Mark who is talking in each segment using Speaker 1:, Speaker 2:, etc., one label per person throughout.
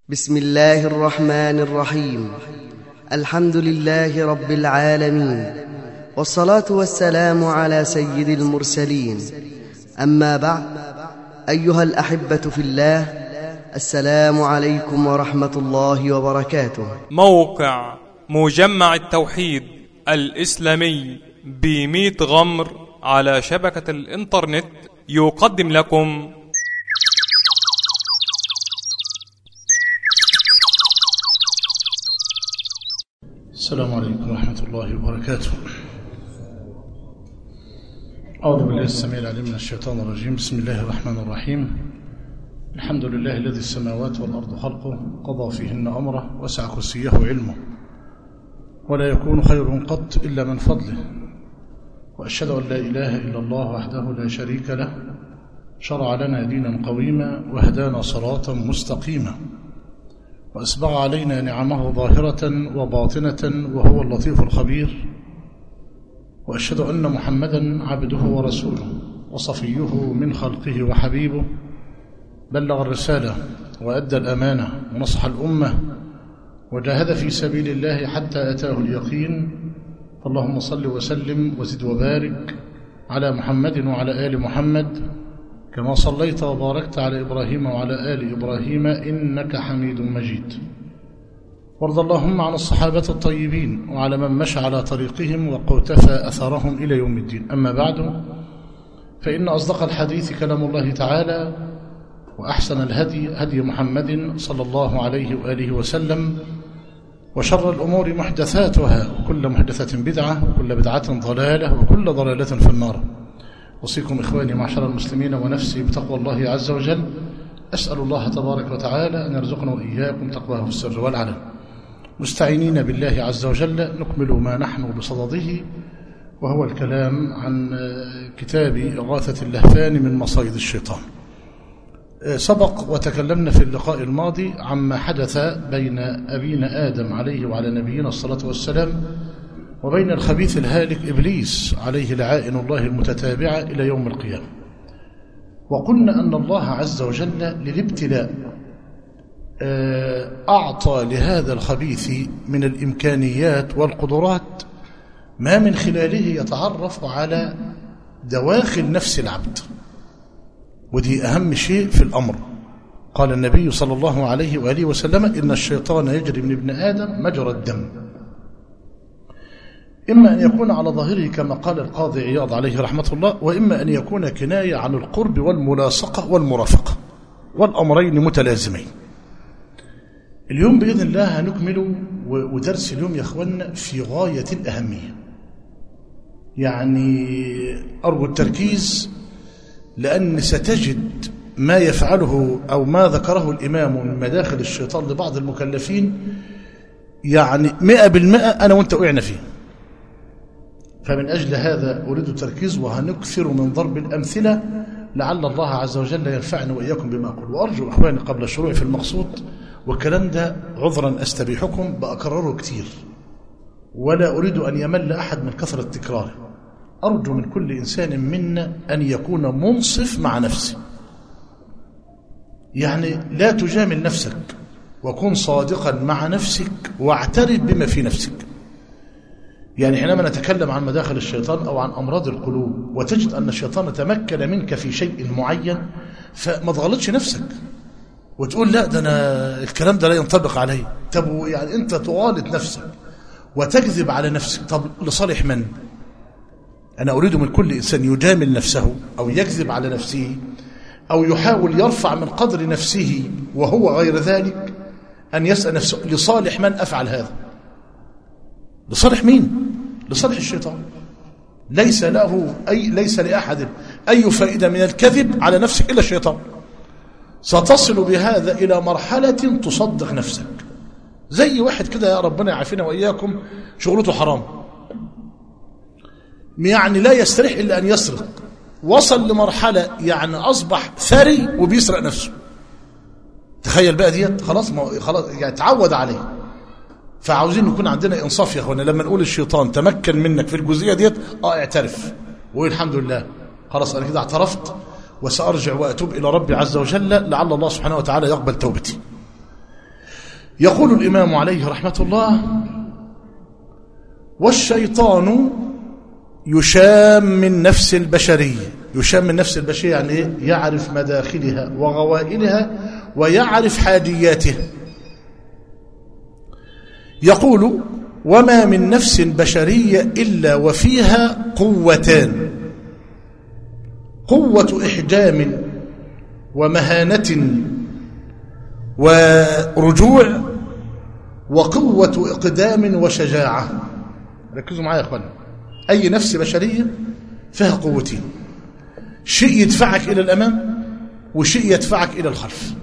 Speaker 1: بسم الله الرحمن الرحيم الحمد لله رب العالمين والصلاة والسلام على سيد المرسلين أما بعد أيها الأحبة في الله السلام عليكم ورحمة الله وبركاته
Speaker 2: موقع مجمع التوحيد الإسلامي بميت غمر على شبكة الإنترنت يقدم لكم
Speaker 3: السلام عليكم ورحمة الله وبركاته أعوذ بالله السميع العليم من الشيطان الرجيم بسم الله الرحمن الرحيم الحمد لله الذي السماوات والأرض خلقه قضى فيهن أمره وسع كرسيه علمه ولا يكون خير قط إلا من فضله وأشهد أن لا إله إلا الله وحده لا شريك له شرع لنا دينا قويما وهدانا صراطا مستقيما وأسبغ علينا نعمه ظاهرة وباطنة وهو اللطيف الخبير وأشهد أن محمدا عبده ورسوله وصفيه من خلقه وحبيبه بلغ الرسالة وأدى الأمانة ونصح الأمة وجاهد في سبيل الله حتى أتاه اليقين اللهم صل وسلم وزد وبارك على محمد وعلى آل محمد كما صليت وباركت على إبراهيم وعلى آل إبراهيم إنك حميد مجيد وارض اللهم عن الصحابة الطيبين وعلى من مشى على طريقهم وقوتفى أثرهم إلى يوم الدين أما بعد فإن أصدق الحديث كلام الله تعالى وأحسن الهدي هدي محمد صلى الله عليه وآله وسلم وشر الأمور محدثاتها وكل محدثة بدعة وكل بدعة ضلالة وكل ضلالة في النار أوصيكم إخواني معشر المسلمين ونفسي بتقوى الله عز وجل أسأل الله تبارك وتعالى أن يرزقنا وإياكم تقواه في السر والعلن مستعينين بالله عز وجل نكمل ما نحن بصدده وهو الكلام عن كتاب إغاثة اللهفان من مصايد الشيطان سبق وتكلمنا في اللقاء الماضي عما حدث بين أبينا آدم عليه وعلى نبينا الصلاة والسلام وبين الخبيث الهالك إبليس عليه لعائن الله المتتابعة إلى يوم القيامة وقلنا أن الله عز وجل للابتلاء أعطى لهذا الخبيث من الإمكانيات والقدرات ما من خلاله يتعرف على دواخل نفس العبد ودي أهم شيء في الأمر قال النبي صلى الله عليه وآله وسلم إن الشيطان يجري من ابن آدم مجرى الدم إما أن يكون على ظاهره كما قال القاضي عياض عليه رحمة الله وإما أن يكون كناية عن القرب والملاصقة والمرافقة والأمرين متلازمين اليوم بإذن الله هنكمل ودرس اليوم يا أخوانا في غاية الأهمية يعني أرجو التركيز لأن ستجد ما يفعله أو ما ذكره الإمام من مداخل الشيطان لبعض المكلفين يعني مئة بالمئة أنا وأنت وقعنا فيه فمن أجل هذا أريد التركيز وهنكثر من ضرب الأمثلة لعل الله عز وجل ينفعنا وإياكم بما أقول وأرجو إخواني قبل الشروع في المقصود والكلام ده عذرا أستبيحكم بأكرره كتير ولا أريد أن يمل أحد من كثرة تكراره أرجو من كل إنسان منا أن يكون منصف مع نفسه يعني لا تجامل نفسك وكن صادقا مع نفسك واعترف بما في نفسك يعني حينما نتكلم عن مداخل الشيطان أو عن أمراض القلوب وتجد أن الشيطان تمكن منك في شيء معين فما تغلطش نفسك وتقول لا ده أنا الكلام ده لا ينطبق علي طب يعني أنت تغالط نفسك وتكذب على نفسك طب لصالح من أنا أريد من كل إنسان يجامل نفسه أو يكذب على نفسه أو يحاول يرفع من قدر نفسه وهو غير ذلك أن يسأل نفسه لصالح من أفعل هذا لصالح مين لصالح الشيطان ليس له أي ليس لأحد أي فائدة من الكذب على نفسك إلا الشيطان ستصل بهذا إلى مرحلة تصدق نفسك زي واحد كده يا ربنا يعافينا وإياكم شغلته حرام يعني لا يستريح إلا أن يسرق وصل لمرحلة يعني أصبح ثري وبيسرق نفسه تخيل بقى ديت خلاص ما خلاص يعني تعود عليه فعاوزين نكون عندنا انصاف يا اخوانا لما نقول الشيطان تمكن منك في الجزئيه ديت اه اعترف وقول الحمد لله خلاص انا كده اعترفت وسارجع واتوب الى ربي عز وجل لعل الله سبحانه وتعالى يقبل توبتي يقول الإمام عليه رحمة الله والشيطان يشام من نفس البشرية يشام من نفس البشرية يعني إيه؟ يعرف مداخلها وغوائلها ويعرف حاجياتها يقول وما من نفس بشرية إلا وفيها قوتان قوة إحجام ومهانة ورجوع وقوة إقدام وشجاعة ركزوا معايا يا أخوانا أي نفس بشرية فيها قوتين شيء يدفعك إلى الأمام وشيء يدفعك إلى الخلف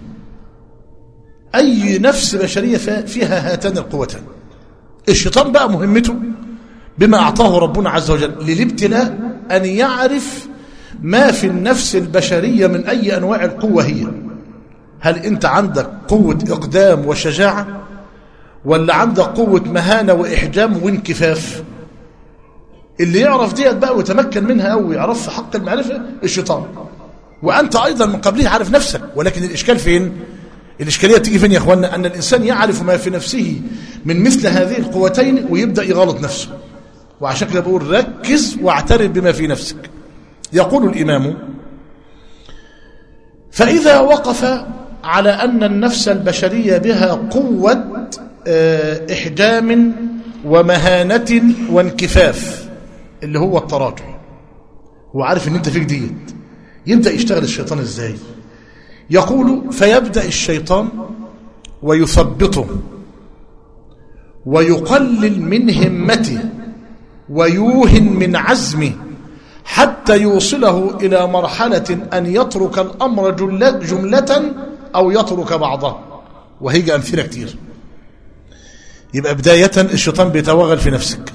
Speaker 3: أي نفس بشرية فيها هاتان القوتان الشيطان بقى مهمته بما أعطاه ربنا عز وجل للابتلاء أن يعرف ما في النفس البشرية من أي أنواع القوة هي هل أنت عندك قوة إقدام وشجاعة ولا عندك قوة مهانة وإحجام وانكفاف اللي يعرف ديت بقى ويتمكن منها أو يعرف في حق المعرفة الشيطان وأنت أيضا من قبله عارف نفسك ولكن الإشكال فين الإشكالية بتيجي فين يا أخوانا أن الإنسان يعرف ما في نفسه من مثل هذه القوتين ويبدأ يغلط نفسه وعشان كده بقول ركز واعترف بما في نفسك يقول الإمام فإذا وقف على أن النفس البشرية بها قوة إحجام ومهانة وانكفاف اللي هو التراجع هو عارف ان انت فيك ديت يبدأ يشتغل الشيطان ازاي يقول فيبدأ الشيطان ويثبطه ويقلل من همته ويوهن من عزمه حتى يوصله إلى مرحلة أن يترك الأمر جملة أو يترك بعضه وهيجي أمثلة كتير يبقى بداية الشيطان بيتوغل في نفسك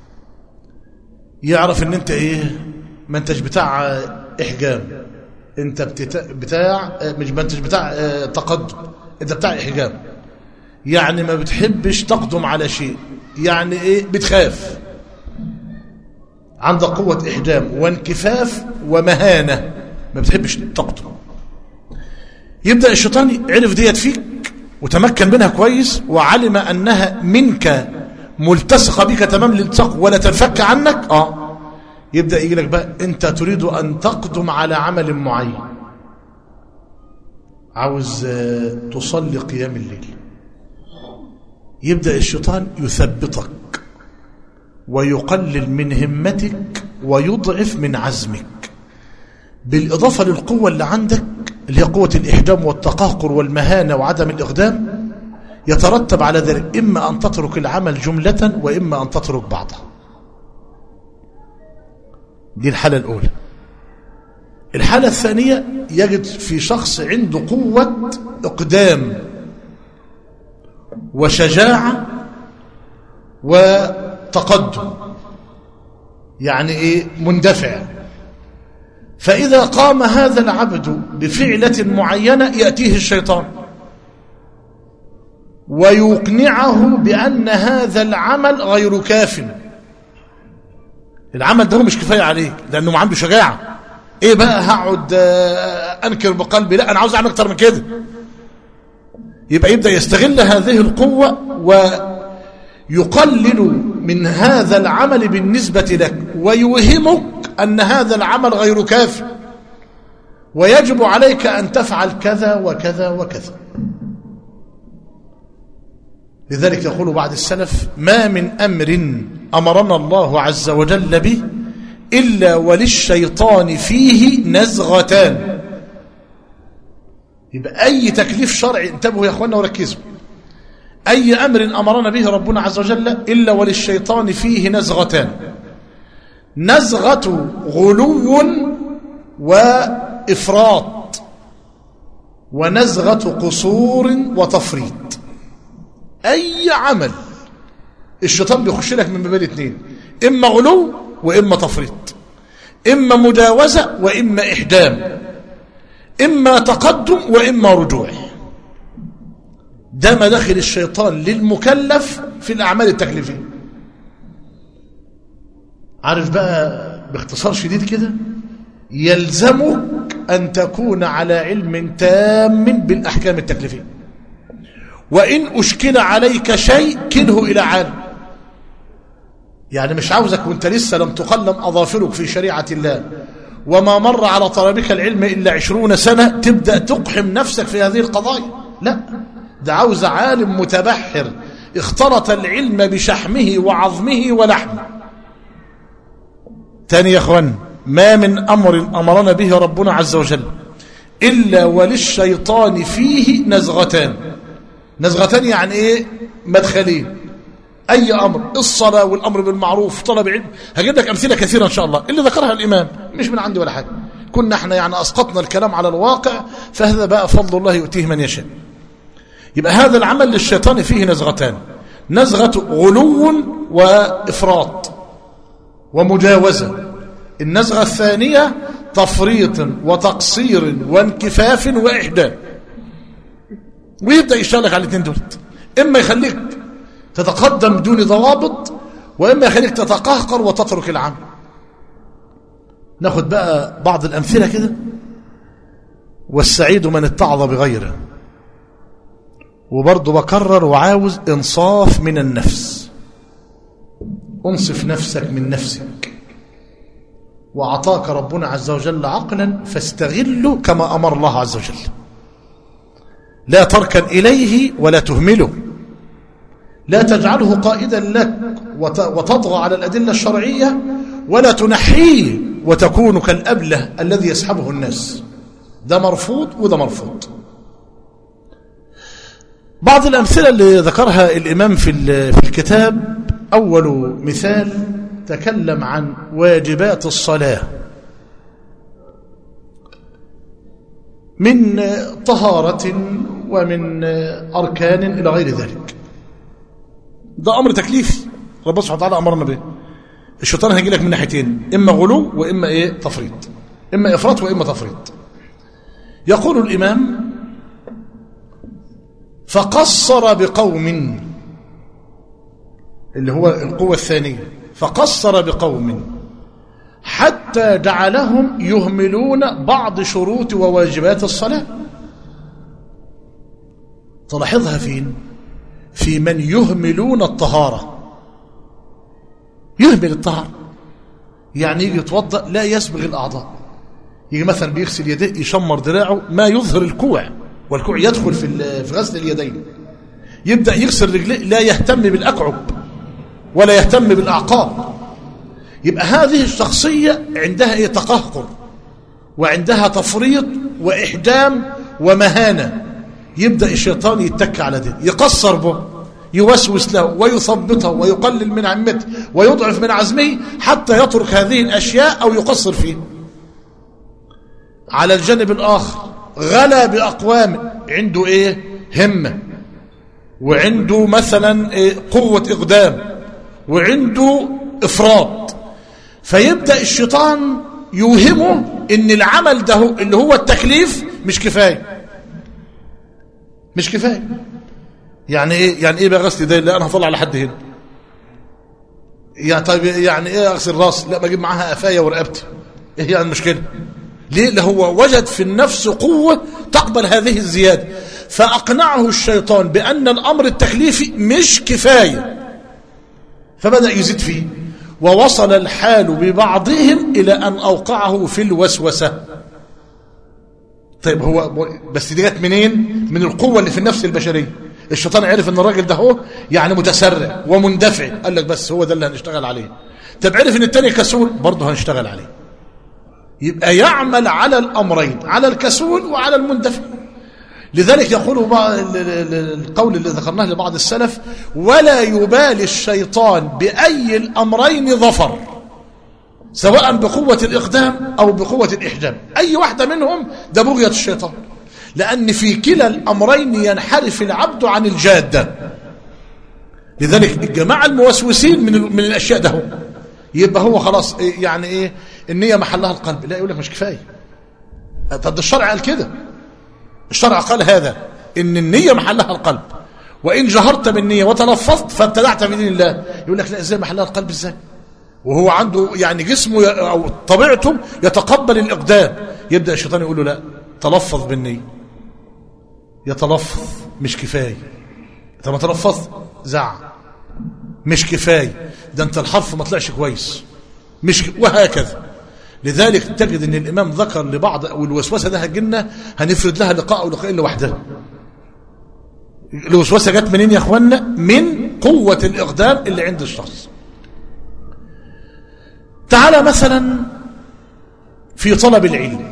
Speaker 3: يعرف ان انت ايه ما انتش بتاع احجام انت بتاع مش ما انتش بتاع تقدم انت بتاع احجام يعني ما بتحبش تقدم على شيء يعني ايه بتخاف عندك قوة احجام وانكفاف ومهانة ما بتحبش تقدم يبدأ الشيطان عرف ديت فيك وتمكن منها كويس وعلم أنها منك ملتصقة بك تمام الالتصاق ولا تنفك عنك آه يبدأ يجي لك بقى أنت تريد أن تقدم على عمل معين عاوز تصلي قيام الليل يبدأ الشيطان يثبطك ويقلل من همتك ويضعف من عزمك بالإضافة للقوة اللي عندك اللي هي قوة الإحجام والتقهقر والمهانة وعدم الإقدام يترتب على ذلك إما أن تترك العمل جملة وإما أن تترك بعضها دي الحالة الأولى الحالة الثانية يجد في شخص عنده قوة إقدام وشجاعة وتقدم يعني إيه مندفع فإذا قام هذا العبد بفعلة معينة يأتيه الشيطان ويقنعه بأن هذا العمل غير كاف العمل ده مش كفاية عليه لأنه ما عنده شجاعة ايه بقى هقعد انكر بقلبي لا انا عاوز اعمل اكتر من كده يبقى يبدأ يستغل هذه القوة ويقلل من هذا العمل بالنسبة لك ويوهمك أن هذا العمل غير كاف ويجب عليك أن تفعل كذا وكذا وكذا لذلك يقول بعد السلف ما من أمر أمرنا الله عز وجل به إلا وللشيطان فيه نزغتان يبقى أي تكليف شرعي انتبهوا يا أخوانا وركزوا أي أمر أمرنا به ربنا عز وجل إلا وللشيطان فيه نزغتان نزغة غلو وإفراط ونزغة قصور وتفريط أي عمل الشيطان بيخش لك من بين اثنين إما غلو وإما تفريط إما مجاوزة وإما إحدام إما تقدم وإما رجوع ده مداخل الشيطان للمكلف في الأعمال التكليفية عارف بقى باختصار شديد كده يلزمك أن تكون على علم تام بالأحكام التكليفية وإن أشكل عليك شيء كله إلى عالم يعني مش عاوزك وانت لسه لم تقلم أظافرك في شريعة الله وما مر على طلبك العلم إلا عشرون سنة تبدأ تقحم نفسك في هذه القضايا لا ده عاوز عالم متبحر اختلط العلم بشحمه وعظمه ولحمه تاني يا اخوان ما من أمر أمرنا به ربنا عز وجل إلا وللشيطان فيه نزغتان نزغتان يعني إيه مدخلين أي أمر الصلاة والأمر بالمعروف طلب علم هجيب لك أمثلة كثيرة إن شاء الله اللي ذكرها الإمام مش من عندي ولا حاجة كنا احنا يعني أسقطنا الكلام على الواقع فهذا بقى فضل الله يؤتيه من يشاء يبقى هذا العمل للشيطان فيه نزغتان نزغة غلو وإفراط ومجاوزة النزغة الثانية تفريط وتقصير وانكفاف وإحداث ويبدأ يشتغلك على الاثنين دول إما يخليك تتقدم بدون ضوابط وإما يخليك تتقهقر وتترك العمل ناخد بقى بعض الأمثلة كده والسعيد من اتعظ بغيره وبرضه بكرر وعاوز انصاف من النفس انصف نفسك من نفسك وأعطاك ربنا عز وجل عقلا فاستغله كما أمر الله عز وجل لا تركن إليه ولا تهمله لا تجعله قائدا لك وتطغى على الأدلة الشرعية ولا تنحيه وتكون كالأبله الذي يسحبه الناس ده مرفوض وده مرفوض بعض الأمثلة اللي ذكرها الإمام في في الكتاب أول مثال تكلم عن واجبات الصلاة من طهارة ومن أركان إلى غير ذلك ده أمر تكليفي ربنا سبحانه وتعالى أمرنا به الشيطان هيجي لك من ناحيتين إما غلو وإما إيه تفريط إما إفراط وإما تفريط يقول الإمام فقصر بقوم اللي هو القوة الثانية فقصر بقوم حتى جعلهم يهملون بعض شروط وواجبات الصلاة تلاحظها فين في من يهملون الطهارة يهمل الطهارة يعني يجي يتوضأ لا يسبغ الأعضاء يجي مثلا بيغسل يديه يشمر دراعه ما يظهر الكوع والكوع يدخل في في غسل اليدين يبدأ يغسل رجليه لا يهتم بالأكعب ولا يهتم بالأعقاب يبقى هذه الشخصية عندها ايه تقهقر وعندها تفريط وإحدام ومهانة يبدأ الشيطان يتك على ده يقصر به يوسوس له ويثبطه ويقلل من عمته ويضعف من عزمه حتى يترك هذه الأشياء أو يقصر فيه على الجانب الآخر غلا بأقوام عنده إيه همة وعنده مثلا إيه قوة إقدام وعنده إفراط فيبدأ الشيطان يوهمه ان العمل ده اللي هو التكليف مش كفاية مش كفاية يعني ايه يعني ايه بقى غسل ده لا انا هطلع لحد هنا يعني طيب يعني ايه اغسل راس لا بجيب معاها قفايه ورقبتي ايه يعني المشكله ليه اللي هو وجد في النفس قوه تقبل هذه الزياده فاقنعه الشيطان بان الامر التكليفي مش كفايه فبدا يزيد فيه ووصل الحال ببعضهم إلى أن أوقعه في الوسوسة طيب هو بس دي جت منين من القوة اللي في النفس البشرية الشيطان عرف ان الراجل ده هو يعني متسرع ومندفع قال لك بس هو ده اللي هنشتغل عليه طب عرف ان التاني كسول برضه هنشتغل عليه يبقى يعمل على الأمرين على الكسول وعلى المندفع لذلك يقول القول اللي ذكرناه لبعض السلف ولا يبالي الشيطان بأي الأمرين ظفر سواء بقوة الإقدام أو بقوة الإحجام أي واحدة منهم ده بغية الشيطان لأن في كلا الأمرين ينحرف العبد عن الجادة لذلك الجماعة الموسوسين من, من الأشياء ده هو يبقى هو خلاص يعني إيه النية محلها القلب لا يقول لك مش كفاية طب ده الشرع قال كده الشرع قال هذا ان النية محلها القلب وان جهرت بالنية وتلفظت فابتدعت بدين الله يقول لك لا ازاي محلها القلب ازاي وهو عنده يعني جسمه او طبيعته يتقبل الاقدام يبدا الشيطان يقول له لا تلفظ بالنية يتلفظ مش كفايه طب ما تلفظت زع مش كفايه ده انت الحرف ما طلعش كويس مش ك... وهكذا لذلك تجد ان الامام ذكر لبعض والوسوسه ده هتجينا هنفرد لها لقاء او لقاء لوحدها الوسوسه جت منين يا اخوانا من قوه الاقدام اللي عند الشخص تعالى مثلا في طلب العلم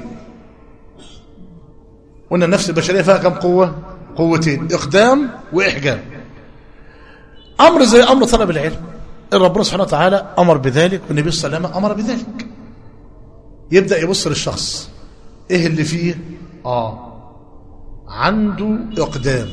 Speaker 3: قلنا النفس البشريه فيها كم قوه قوتين اقدام واحجام امر زي امر طلب العلم ربنا سبحانه وتعالى امر بذلك والنبي صلى الله عليه وسلم امر بذلك يبدا يبص للشخص ايه اللي فيه اه عنده اقدام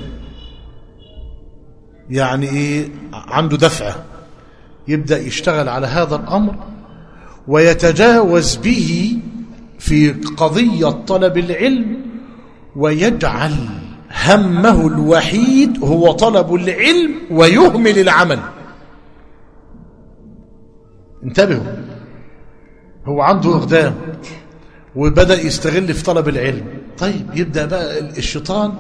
Speaker 3: يعني ايه عنده دفعه يبدا يشتغل على هذا الامر ويتجاوز به في قضيه طلب العلم ويجعل همه الوحيد هو طلب العلم ويهمل العمل انتبهوا هو عنده اقدام وبدا يستغل في طلب العلم طيب يبدا بقى الشيطان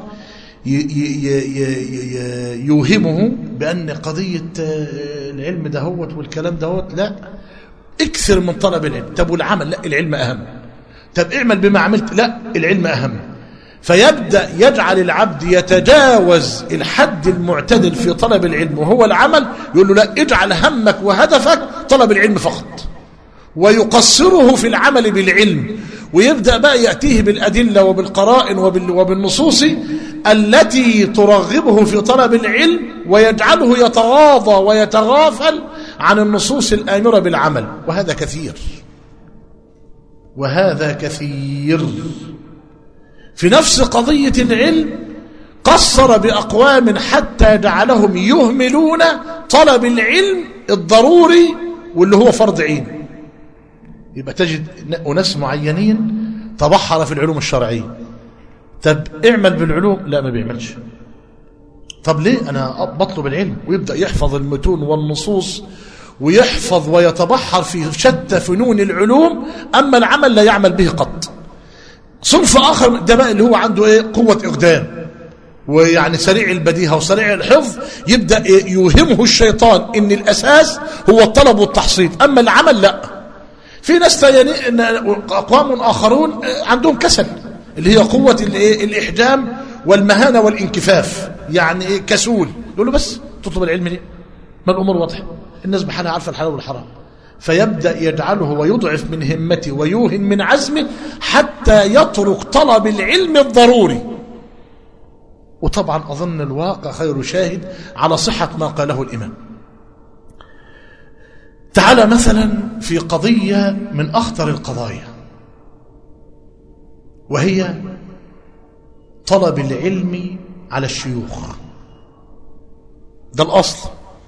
Speaker 3: يوهمه بان قضيه العلم دهوت والكلام دهوت لا اكثر من طلب العلم طب والعمل لا العلم اهم طب اعمل بما عملت لا العلم اهم فيبدا يجعل العبد يتجاوز الحد المعتدل في طلب العلم وهو العمل يقول له لا اجعل همك وهدفك طلب العلم فقط ويقصره في العمل بالعلم ويبدأ بقى يأتيه بالأدلة وبالقرائن وبال وبالنصوص التي ترغبه في طلب العلم ويجعله يتغاضى ويتغافل عن النصوص الآمرة بالعمل وهذا كثير وهذا كثير في نفس قضية العلم قصر بأقوام حتى جعلهم يهملون طلب العلم الضروري واللي هو فرض عين يبقى تجد أناس معينين تبحر في العلوم الشرعية طب اعمل بالعلوم لا ما بيعملش طب ليه أنا بطلب العلم ويبدأ يحفظ المتون والنصوص ويحفظ ويتبحر في شتى فنون العلوم أما العمل لا يعمل به قط صنف آخر ده بقى اللي هو عنده إيه قوة إقدام ويعني سريع البديهة وسريع الحفظ يبدأ يوهمه الشيطان ان الأساس هو الطلب والتحصيل أما العمل لا في ناس تانيين أقوام آخرون عندهم كسل اللي هي قوة الإحجام والمهانة والانكفاف يعني إيه كسول يقول له بس تطلب العلم ليه ما الأمور واضحة الناس بحالها عارفة الحلال والحرام فيبدأ يجعله ويضعف من همته ويوهن من عزمه حتى يترك طلب العلم الضروري وطبعا أظن الواقع خير شاهد على صحة ما قاله الإمام تعال مثلا في قضية من أخطر القضايا وهي طلب العلم على الشيوخ ده الأصل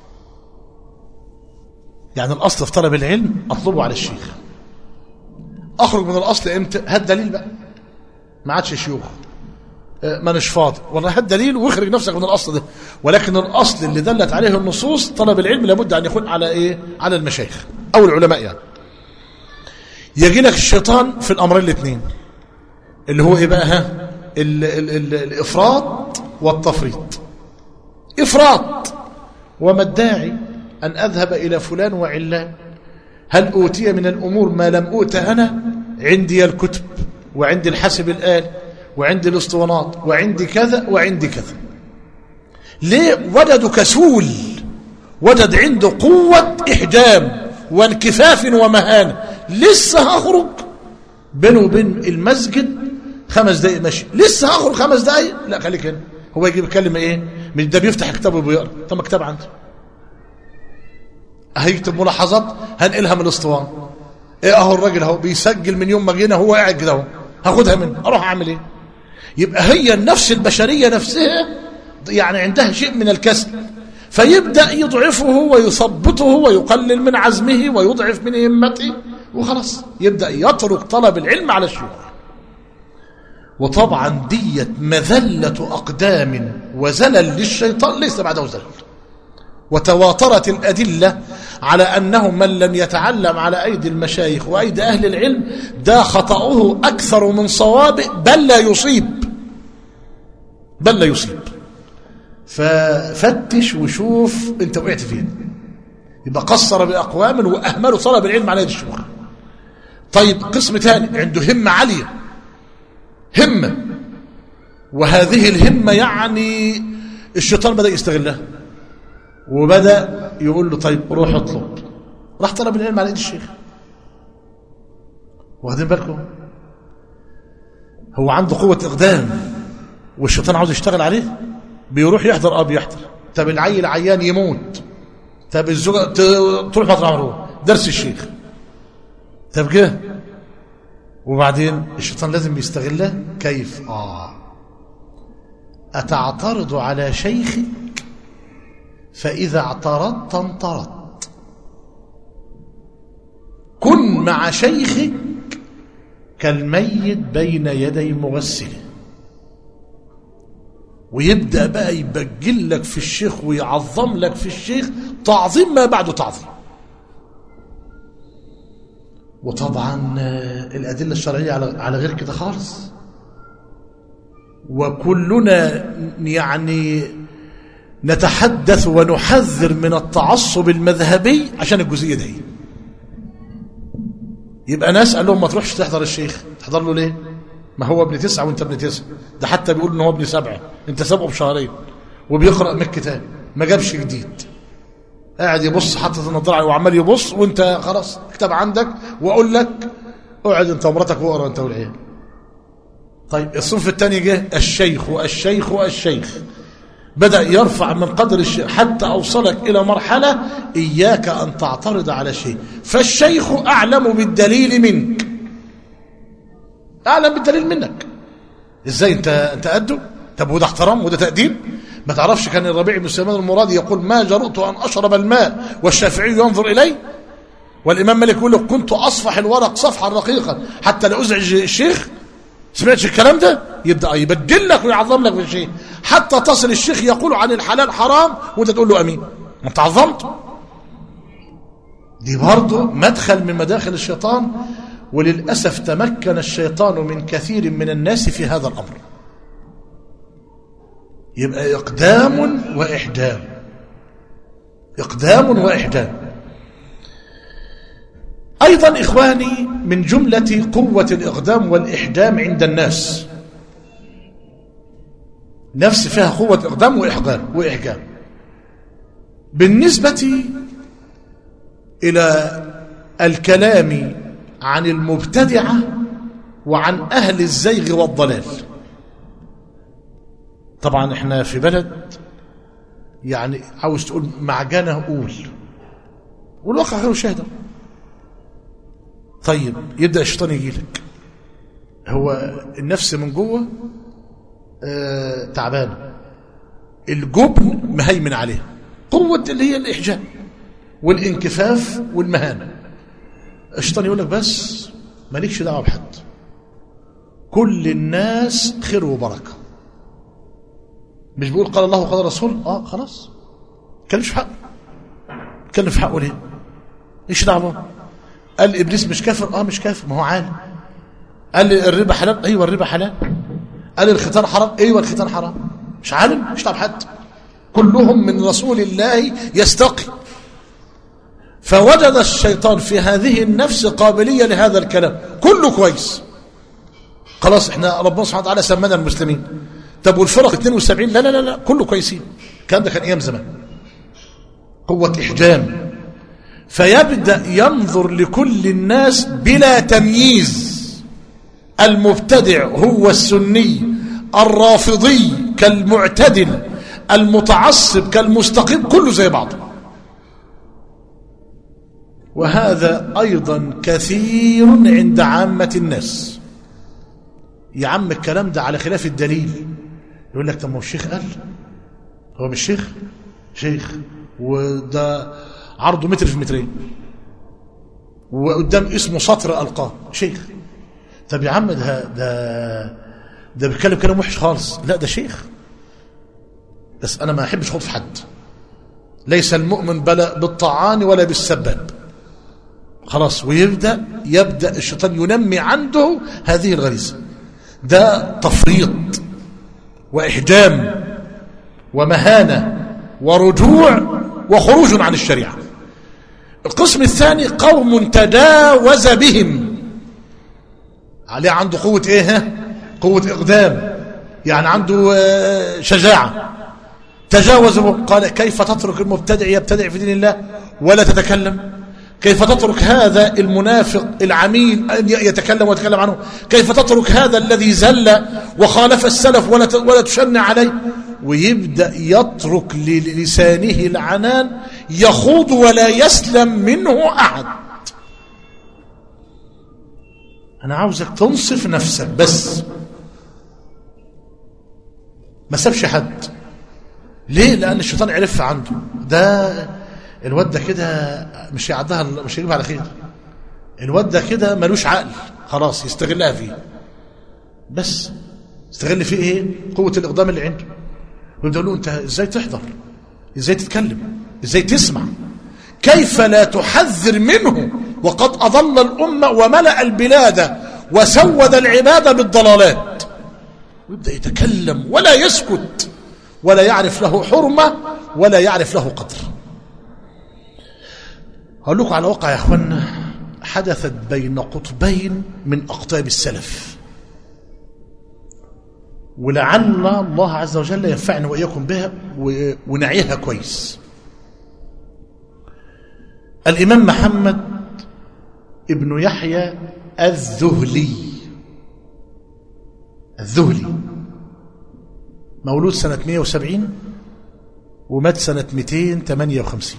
Speaker 3: يعني الأصل في طلب العلم أطلبه على الشيخ أخرج من الأصل إمتى هات دليل بقى ما عادش شيوخ ما نش فاضي والله هات دليل واخرج نفسك من الأصل ده ولكن الأصل اللي دلت عليه النصوص طلب العلم لابد أن يكون على إيه على المشايخ أو العلماء يعني يجي لك الشيطان في الأمرين الاثنين اللي هو إيه بقى ها ال ال ال الإفراط والتفريط إفراط وما الداعي أن أذهب إلى فلان وعلان هل أوتي من الأمور ما لم أوت أنا عندي الكتب وعندي الحاسب الآلي وعندي الاسطوانات وعندي كذا وعندي كذا ليه وجدوا كسول وجد عنده قوة إحجام وانكفاف ومهانة لسه هخرج بينه وبين المسجد خمس دقايق ماشي لسه هخرج خمس دقايق لا خليك هنا هو يجيب كلمة ايه مش ده بيفتح كتابه وبيقرا طب ما كتاب عنده هيكتب ملاحظات هنقلها من الاسطوانه ايه اهو الراجل اهو بيسجل من يوم ما جينا هو قاعد كده اهو هاخدها منه اروح اعمل ايه يبقى هي النفس البشريه نفسها يعني عندها شيء من الكسل فيبدا يضعفه ويثبطه ويقلل من عزمه ويضعف من همته وخلاص يبدا يترك طلب العلم على الشيوخ وطبعا ديت مذله اقدام وزلل للشيطان ليس بعده زلل وتواترت الأدلة على أنه من لم يتعلم على أيدي المشايخ وأيدي أهل العلم ده خطأه أكثر من صوابه بل لا يصيب بل لا يصيب ففتش وشوف انت وقعت فين يبقى قصر باقوام واهملوا طلب العلم على يد الشيوخ طيب قسم ثاني عنده همه عاليه همه وهذه الهمه يعني الشيطان بدا يستغلها وبدا يقول له طيب روح اطلب راح طلب العلم على يد الشيخ واخدين بالكم هو عنده قوه اقدام والشيطان عاوز يشتغل عليه بيروح يحضر اه بيحضر طب العيل عيان يموت طب الزوجه ت- تروح مطرح مروح درس الشيخ طب جه وبعدين الشيطان لازم يستغله كيف اه اتعترض على شيخك فاذا اعترضت انطردت كن مع شيخك كالميت بين يدي مغسله ويبدأ بقى يبجل لك في الشيخ ويعظم لك في الشيخ تعظيم ما بعده تعظيم وطبعا آه، الأدلة الشرعية على على غير كده خالص وكلنا يعني نتحدث ونحذر من التعصب المذهبي عشان الجزئية دي يبقى ناس قال لهم ما تروحش تحضر الشيخ تحضر له ليه ما هو ابن تسعة وانت ابن تسعة ده حتى بيقول ان هو ابن سبعة انت سابقه بشهرين وبيقرأ من الكتاب ما جابش جديد قاعد يبص حاطط النضاره عليه وعمال يبص وانت خلاص كتاب عندك واقول لك اقعد انت ومراتك واقرا انت والعيال طيب الصنف الثاني جه الشيخ والشيخ والشيخ بدأ يرفع من قدر الشيء حتى أوصلك إلى مرحلة إياك أن تعترض على شيء فالشيخ أعلم بالدليل منك أعلم بالدليل منك إزاي أنت أنت قده طب وده احترام وده تقديم ما تعرفش كان الربيع بن سليمان المرادي يقول ما جرؤت أن أشرب الماء والشافعي ينظر إلي والإمام مالك يقول لك كنت أصفح الورق صفحا رقيقا حتى لا أزعج الشيخ سمعتش الكلام ده يبدا يبدل لك ويعظم لك في شيء حتى تصل الشيخ يقول عن الحلال حرام وانت تقول له امين انت عظمت دي برضه مدخل من مداخل الشيطان وللاسف تمكن الشيطان من كثير من الناس في هذا الامر يبقى اقدام واحدام اقدام واحدام أيضا إخواني من جملة قوة الإقدام والإحدام عند الناس نفس فيها قوة إقدام وإحدام وإحجام بالنسبة إلى الكلام عن المبتدعة وعن أهل الزيغ والضلال طبعا احنا في بلد يعني عاوز تقول معجنة قول والواقع غير شاهد طيب يبدا الشيطان يجي لك هو النفس من جوه آه تعبانه الجبن مهيمن عليها قوه اللي هي الاحجام والانكفاف والمهانه الشيطان يقول لك بس مالكش دعوه بحد كل الناس خير وبركه مش بيقول قال الله وقال الرسول اه خلاص كلمش في حقه كلم في حقه ليه ايش دعوه قال ابليس مش كافر اه مش كافر ما هو عالم قال لي الربا حلال ايوه الربا حلال قال لي الختان حرام ايوه الختان حرام مش عالم مش تعب حد كلهم من رسول الله يستقي فوجد الشيطان في هذه النفس قابلية لهذا الكلام كله كويس خلاص احنا ربنا سبحانه وتعالى سمانا المسلمين طب والفرق 72 لا لا لا لا كله كويسين الكلام ده كان ايام زمان قوة احجام فيبدأ ينظر لكل الناس بلا تمييز المبتدع هو السني الرافضي كالمعتدل المتعصب كالمستقيم كله زي بعضه وهذا أيضا كثير عند عامة الناس يا عم الكلام ده على خلاف الدليل يقول لك طب ما هو الشيخ قال هو مش شيخ شيخ وده عرضه متر في مترين وقدام اسمه سطر ألقاه شيخ طب يا عم ده ده ده بيتكلم كلام وحش خالص لا ده شيخ بس انا ما احبش خوض في حد ليس المؤمن بلا بالطعان ولا بالسباب خلاص ويبدا يبدا الشيطان ينمي عنده هذه الغريزه ده تفريط واحجام ومهانة ورجوع وخروج عن الشريعة القسم الثاني قوم تجاوز بهم عليه عنده قوة ايه ها؟ قوة اقدام يعني عنده آه، شجاعة تجاوز بهم. قال كيف تترك المبتدع يبتدع في دين الله ولا تتكلم كيف تترك هذا المنافق العميل أن يتكلم ويتكلم عنه كيف تترك هذا الذي زل وخالف السلف ولا ت- ولا تشنع عليه ويبدأ يترك للسانه العنان يخوض ولا يسلم منه أحد أنا عاوزك تنصف نفسك بس ما سابش حد ليه لأن الشيطان عرف عنده ده الواد ده كده مش هيعدها مش هيجيبها على خير الواد ده كده ملوش عقل خلاص يستغلها فيه بس استغل فيه ايه قوة الإقدام اللي عنده ويبدأ له انت ازاي تحضر ازاي تتكلم ازاي تسمع كيف لا تحذر منه وقد أضل الأمة وملأ البلاد وسود العباد بالضلالات ويبدأ يتكلم ولا يسكت ولا يعرف له حرمة ولا يعرف له قدر هقول لكم على واقع يا اخوانا حدثت بين قطبين من اقطاب السلف ولعل الله عز وجل ينفعنا واياكم بها و- ونعيها كويس الامام محمد ابن يحيى الذهلي الذهلي مولود سنة 170 ومات سنة 258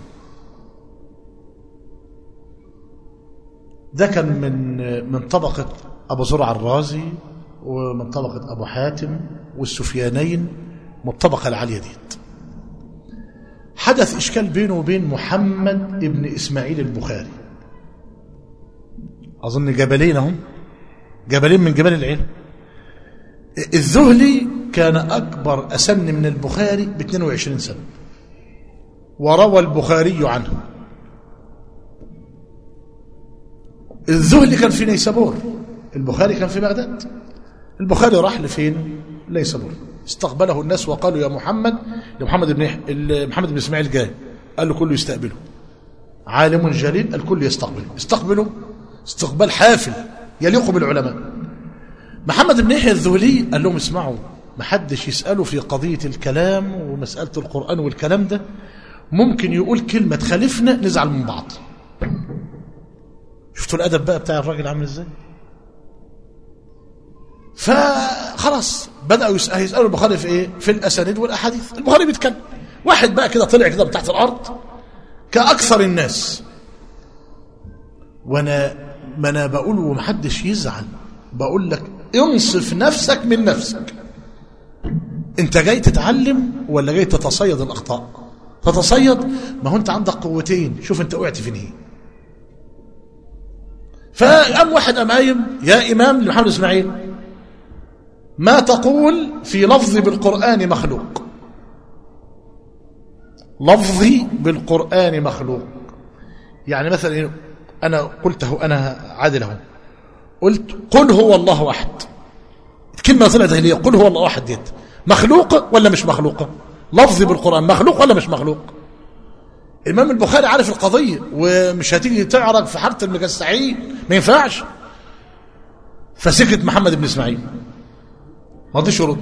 Speaker 3: ده كان من من طبقة أبو زرع الرازي ومن طبقة أبو حاتم والسفيانين من الطبقة العالية ديت حدث إشكال بينه وبين محمد ابن إسماعيل البخاري أظن جبلين هم جبلين من جبال العلم الذهلي كان أكبر أسن من البخاري ب 22 سنة وروى البخاري عنه الذهلي كان في نيسابور البخاري كان في بغداد البخاري راح لفين نيسابور استقبله الناس وقالوا يا محمد يا محمد بن يح- ال- محمد بن اسماعيل جاي قال له كله يستقبله عالم جليل الكل يستقبله استقبله استقبال حافل يليق بالعلماء محمد بن يحيى الذهلي قال لهم اسمعوا ما حدش يسأله في قضية الكلام ومسألة القرآن والكلام ده ممكن يقول كلمة تخالفنا نزعل من بعض شفتوا الأدب بقى بتاع الراجل عامل ازاي فخلاص بدأوا يسأل يسألوا البخاري في ايه في الأسانيد والأحاديث البخاري بيتكلم واحد بقى كده طلع كده من تحت الأرض كأكثر الناس وانا ما انا بقول ومحدش يزعل بقول لك انصف نفسك من نفسك انت جاي تتعلم ولا جاي تتصيد الاخطاء تتصيد ما هو انت عندك قوتين شوف انت وقعت فين ايه فقام واحد قام قايم يا امام لمحمد اسماعيل ما تقول في لفظي بالقران مخلوق لفظي بالقران مخلوق يعني مثلا إيه؟ انا قلته انا عادل اهو قلت قل هو الله احد الكلمه طلعت هي قل هو الله احد ديت مخلوق ولا مش مخلوقه لفظي بالقران مخلوق ولا مش مخلوق الامام البخاري عارف القضيه ومش هتيجي تعرض في حاره المجسعين ما ينفعش فسكت محمد بن اسماعيل ما رضيش يرد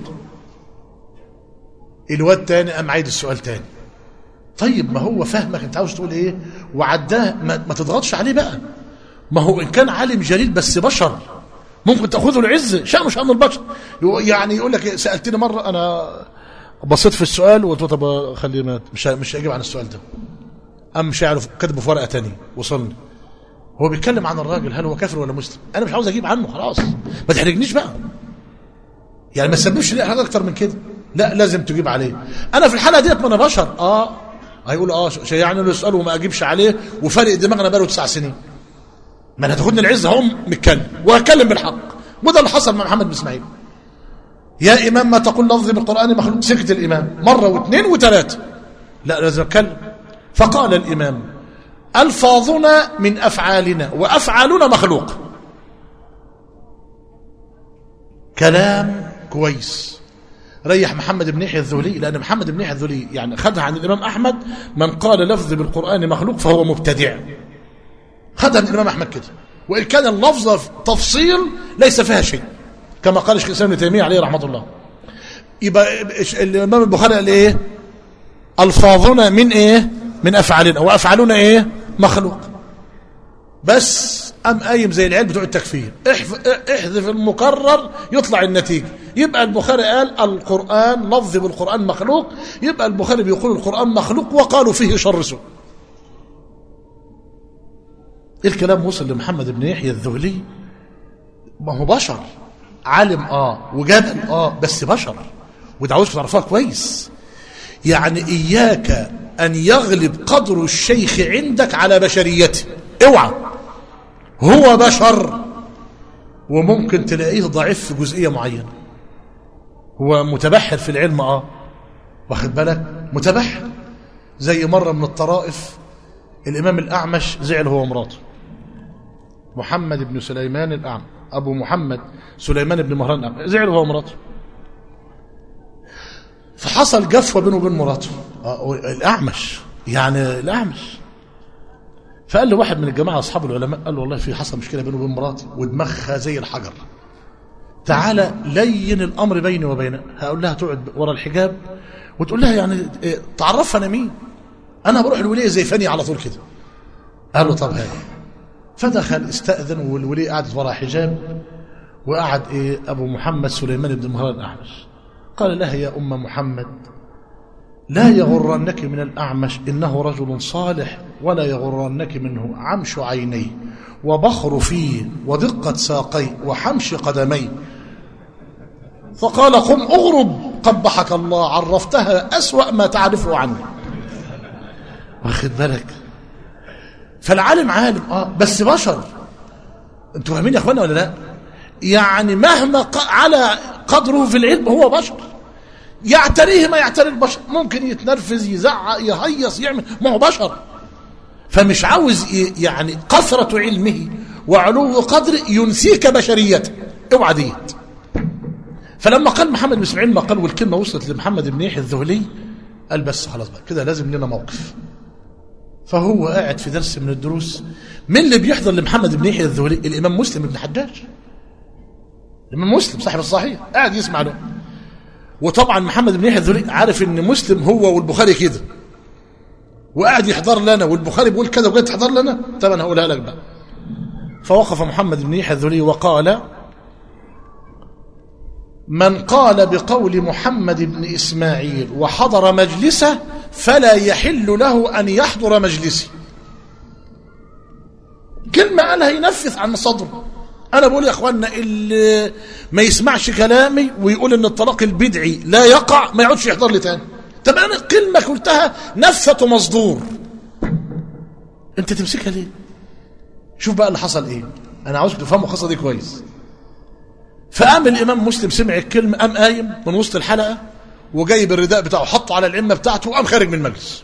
Speaker 3: الواد تاني قام عايد السؤال تاني طيب ما هو فاهمك انت عاوز تقول ايه وعداه ما, ما تضغطش عليه بقى ما هو ان كان عالم جليل بس بشر ممكن تاخذه العز شأنه شأن البشر يو- يعني يقول لك إيه، سألتني مرة انا بصيت في السؤال وقلت له طب خليه ما مش ه- مش هجيب عن السؤال ده قام مش عارف كاتبه في ورقة تانية وصلني هو بيتكلم عن الراجل هل هو كافر ولا مسلم انا مش عاوز اجيب عنه خلاص ما تحرجنيش بقى يعني ما تسببش لي حاجه اكتر من كده لا لازم تجيب عليه انا في الحاله ديت ما انا بشر اه هيقول اه شيء يعني له يساله وما اجيبش عليه وفارق دماغنا بقاله تسع سنين ما انا هتاخدني العزه هم متكلم وهتكلم بالحق وده اللي حصل مع محمد بن اسماعيل يا امام ما تقول لفظي بالقران مخلوق سكت الامام مره واثنين وثلاثه لا لازم اتكلم فقال الامام الفاظنا من افعالنا وافعالنا مخلوق كلام كويس ريح محمد بن يحيى الذولي لأن محمد بن يحيى الذولي يعني خدها عن الإمام أحمد من قال لفظ بالقرآن مخلوق فهو مبتدع خدها من الإمام أحمد كده وإن كان اللفظ تفصيل ليس فيها شيء كما قال الشيخ الإسلام ابن تيمية عليه رحمة الله يبقى الإمام البخاري قال إيه ألفاظنا من إيه من أفعالنا وأفعالنا إيه مخلوق بس أم قايم زي العيال بتوع التكفير احف- احذف المكرر يطلع النتيجة يبقى البخاري قال القرآن لفظ بالقرآن مخلوق يبقى البخاري بيقول القرآن مخلوق وقالوا فيه شر سوء الكلام وصل لمحمد بن يحيى الذهلي ما هو بشر عالم اه وجبل اه بس بشر وده عاوزكم تعرفوها كويس يعني اياك ان يغلب قدر الشيخ عندك على بشريته اوعى هو بشر وممكن تلاقيه ضعيف في جزئيه معينه هو متبحر في العلم اه واخد بالك متبحر زي مره من الطرائف الامام الاعمش زعل هو ومراته محمد بن سليمان الاعمى ابو محمد سليمان بن مهران الاعمى زعل هو ومراته فحصل جفوه بينه وبين مراته آه، الاعمش يعني الاعمش فقال له واحد من الجماعه اصحاب العلماء قال له والله في حصل مشكله بينه وبين مراتي ودماغها زي الحجر تعالى لين الامر بيني وبينها هقول لها تقعد ورا الحجاب وتقول لها يعني إيه، تعرفها انا مين انا بروح الوليه زي فني على طول كده قال له طب هاي فدخل استأذن والولي قعدت ورا حجاب وقعد ايه ابو محمد سليمان بن مهران الاعمش قال لها يا ام محمد لا يغرنك من الأعمش إنه رجل صالح ولا يغرنك منه عمش عينيه وبخر فيه ودقة ساقيه وحمش قدميه فقال قم اغرب قبحك الله عرفتها أسوأ ما تعرفه عني واخد بالك فالعالم عالم اه بس بشر انتوا فاهمين يا اخوانا ولا لا يعني مهما ق- على قدره في العلم هو بشر يعتريه ما يعتري البشر ممكن يتنرفز يزعق يهيص يعمل ما هو بشر فمش عاوز ي- يعني كثرة علمه وعلو قدره ينسيك بشريته اوعى ديت فلما قال محمد بن اسماعيل ما قال والكلمة وصلت لمحمد بن يحيى الذهلي قال بس خلاص بقى كده لازم لنا موقف فهو قاعد في درس من الدروس من اللي بيحضر لمحمد بن يحيى الذهلي الامام مسلم بن حجاج الامام مسلم صاحب الصحيح قاعد يسمع له وطبعا محمد بن يحيى الذهلي عارف ان مسلم هو والبخاري كده وقاعد يحضر لنا والبخاري بيقول كذا وقاعد تحضر لنا طب انا هقولها لك بقى فوقف محمد بن يحيى الذهلي وقال من قال بقول محمد بن اسماعيل وحضر مجلسه فلا يحل له ان يحضر مجلسي كلمه قالها ينفذ عن صدره انا بقول يا اخوانا اللي ما يسمعش كلامي ويقول ان الطلاق البدعي لا يقع ما يقعدش يحضر لي تاني طب انا كلمه قلتها نفثه مصدور انت تمسكها ليه شوف بقى اللي حصل ايه انا عاوزك تفهموا القصه دي كويس فقام الامام مسلم سمع الكلمه قام قايم من وسط الحلقه وجايب الرداء بتاعه حطه على العمه بتاعته وقام خارج من المجلس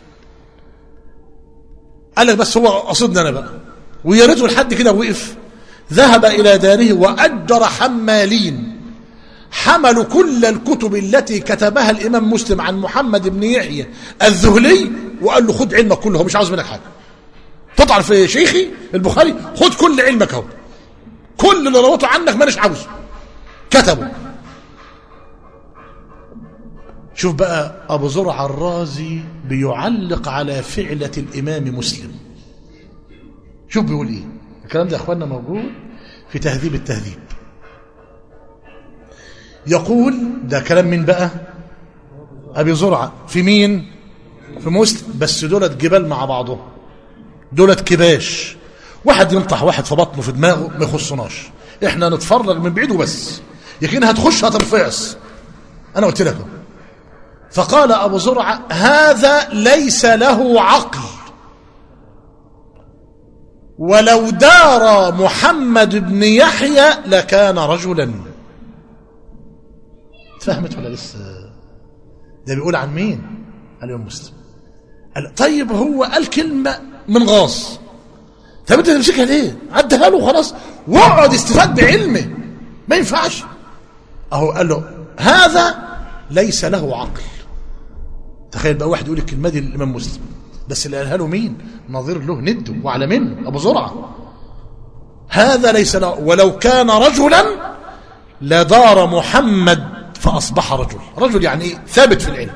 Speaker 3: قال لك بس هو قصدنا انا بقى ويا ريته لحد كده وقف ذهب الى داره واجر حمالين حملوا كل الكتب التي كتبها الامام مسلم عن محمد بن يحيى الذهلي وقال له خد علمك كله هو مش عاوز منك حاجه تطعن في شيخي البخاري خد كل علمك اهو كل اللي روته عنك مانيش عاوزه كتبه شوف بقى ابو زرع الرازي بيعلق على فعله الامام مسلم شوف بيقول ايه الكلام ده يا اخواننا موجود في تهذيب التهذيب يقول ده كلام من بقى ابي زرعه في مين في مسلم بس دولت جبال مع بعضهم دولت كباش واحد ينطح واحد في بطنه في دماغه ما يخصناش احنا نتفرج من بعيد وبس يمكن هتخش هتنفعص انا قلت لكم فقال ابو زرعه هذا ليس له عقل ولو دار محمد بن يحيى لكان رجلا فهمت ولا لسه ده بيقول عن مين الامام مسلم قال طيب هو قال كلمه من غاص طب انت تمسكها ليه عدها له خلاص واقعد استفاد بعلمه ما ينفعش اهو قال له هذا ليس له عقل تخيل بقى واحد يقول الكلمه دي للامام مسلم بس اللي قالها له مين نظير له نده وعلى منه ابو زرعه هذا ليس له ولو كان رجلا لدار محمد فاصبح رجل رجل يعني ايه ثابت في العلم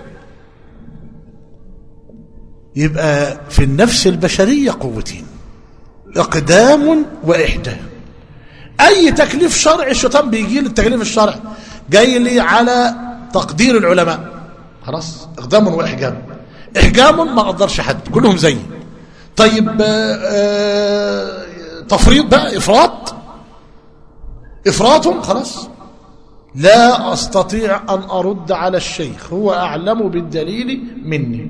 Speaker 3: يبقى في النفس البشريه قوتين اقدام واحدام اي تكليف شرعي الشيطان بيجي لي التكليف الشرعي جاي لي على تقدير العلماء خلاص اقدام واحجام احجام ما اقدرش حد كلهم زيي طيب آه، آه، تفريط بقى افراط افراط خلاص لا استطيع ان ارد على الشيخ هو اعلم بالدليل مني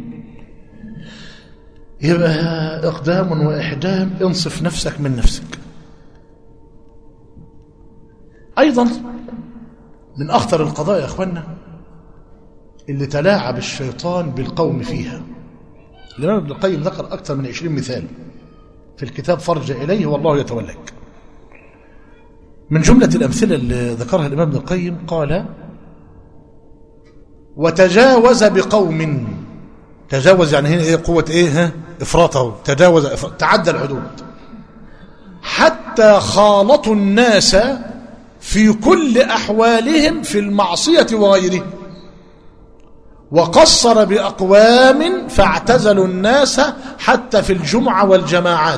Speaker 3: يبقى اقدام واحدام انصف نفسك من نفسك ايضا من اخطر القضايا يا اخوانا اللي تلاعب الشيطان بالقوم فيها الإمام ابن القيم ذكر أكثر من عشرين مثال في الكتاب فرج إليه والله يتولاك من جملة الأمثلة اللي ذكرها الإمام ابن القيم قال وتجاوز بقوم تجاوز يعني هنا إيه قوة إيه ها إفراطه تجاوز إفراط تعدى الحدود حتى خالطوا الناس في كل أحوالهم في المعصية وغيره وقصر بأقوام فاعتزلوا الناس حتى في الجمعة والجماعات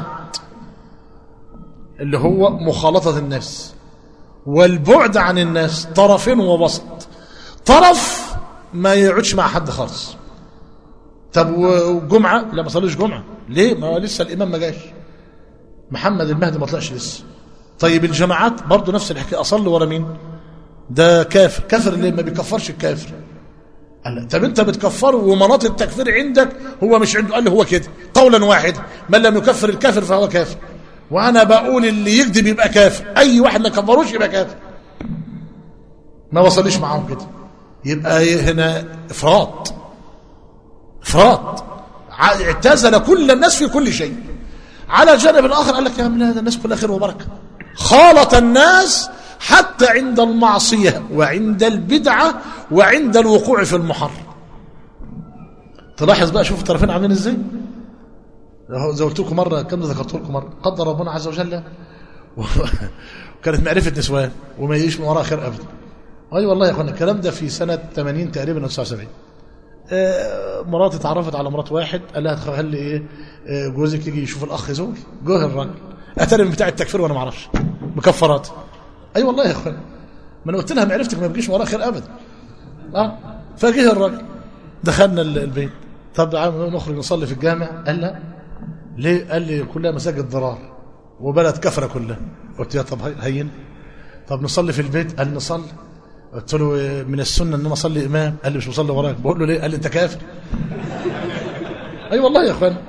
Speaker 3: اللي هو مخالطة الناس والبعد عن الناس طرف ووسط طرف ما يقعدش مع حد خالص طب وجمعة لا ما صليش جمعة ليه ما هو لسه الإمام ما جاش محمد المهدي ما طلعش لسه طيب الجماعات برضه نفس الحكاية أصلي ورا مين ده كافر كافر اللي ما بيكفرش الكافر قال طب انت بتكفره ومناط التكفير عندك هو مش عنده قال له هو كده قولا واحدا من لم يكفر الكافر فهو كافر وانا بقول اللي يكذب يبقى كافر اي واحد ما كفروش يبقى كافر ما وصليش معاهم كده يبقى هنا افراط افراط اعتزل كل الناس في كل شيء على الجانب الاخر قال لك يا عم لا الناس كلها خير وبركه خالط الناس حتى عند المعصية وعند البدعة وعند الوقوع في المحرم تلاحظ بقى شوف الطرفين عاملين ازاي زي قلت لكم مرة كم ذكرت لكم مرة قدر ربنا عز وجل وكانت معرفة نسوان وما يجيش من وراء خير أبدا أي أيوة والله يا أخوانا الكلام ده في سنة 80 تقريبا أو 79 آه مراتي اتعرفت على مرات واحد قال لها خلي ايه آه جوزك يجي يشوف الاخ زوج جوه الراجل اتاري بتاع التكفير وانا ما اعرفش مكفرات اي أيوة والله يا اخوان ما انا قلت لها معرفتك ما بيجيش وراها خير ابدا اه فجه الراجل دخلنا البيت طب نخرج نصلي في الجامع قال لا ليه قال لي كلها مساجد ضرار وبلد كفره كلها قلت يا طب هين طب نصلي في البيت قال نصلي قلت له من السنه ان انا اصلي امام قال لي مش مصلي وراك بقول له ليه قال لي انت كافر اي أيوة والله يا اخوان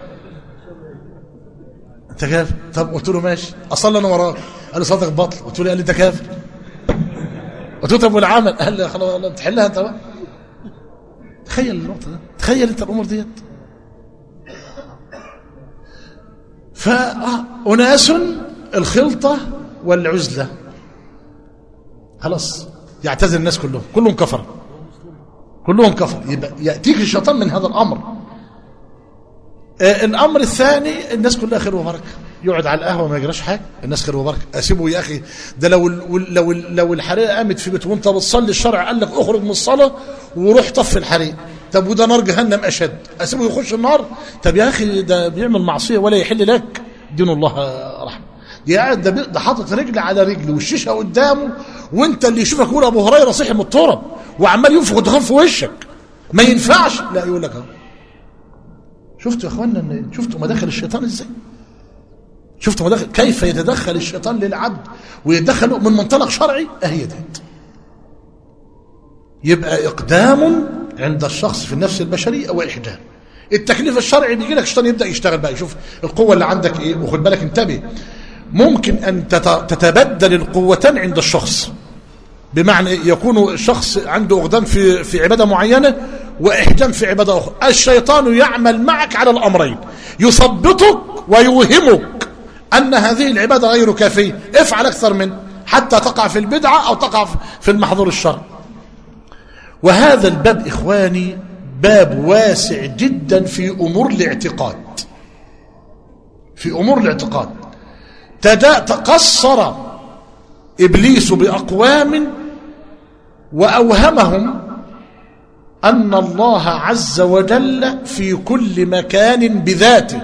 Speaker 3: انت كافر طب قلت له ماشي اصلي انا وراك قال لي صلاتك بطل قلت له قال لي انت كافر قلت له طب والعمل قال لي خلاص تحلها انت بقى تخيل النقطه ده تخيل انت الامور ديت فأناس الخلطة والعزلة خلاص يعتزل الناس كلهم كلهم كفر كلهم كفر يبقى يأتيك الشيطان من هذا الأمر آه الأمر الثاني الناس كلها خير وبركة يقعد على القهوة ما يجراش حاجة الناس خير وبركة أسيبه يا أخي ده لو لو لو الحريقة قامت في بيت وأنت بتصلي الشرع قال لك اخرج من الصلاة وروح طفي الحريق طب وده نار جهنم أشد أسيبه يخش النار طب يا أخي ده بيعمل معصية ولا يحل لك دين الله رحمة دي قاعد ده, ده حاطط رجل على رجل والشيشه قدامه وانت اللي يشوفك يقول ابو هريره صحي من التراب وعمال ينفخ الدخان في وشك ما ينفعش لا يقول لك اهو شفتوا يا اخوانا شفتوا مداخل الشيطان ازاي شفتوا مداخل كيف يتدخل الشيطان للعبد ويتدخل من منطلق شرعي اهي دي يبقى اقدام عند الشخص في النفس البشريه واحدام التكليف الشرعي بيجي لك الشيطان يبدا يشتغل بقى يشوف القوه اللي عندك ايه وخد بالك انتبه ممكن ان تتبدل القوتان عند الشخص بمعنى يكون الشخص عنده اقدام في في عباده معينه واحجام في عباده اخرى الشيطان يعمل معك على الامرين يثبطك ويوهمك ان هذه العباده غير كافيه افعل اكثر منه حتى تقع في البدعه او تقع في المحظور الشرعي وهذا الباب إخواني باب واسع جدا في أمور الاعتقاد في أمور الاعتقاد تدا تقصر إبليس بأقوام وأوهمهم أن الله عز وجل في كل مكان بذاته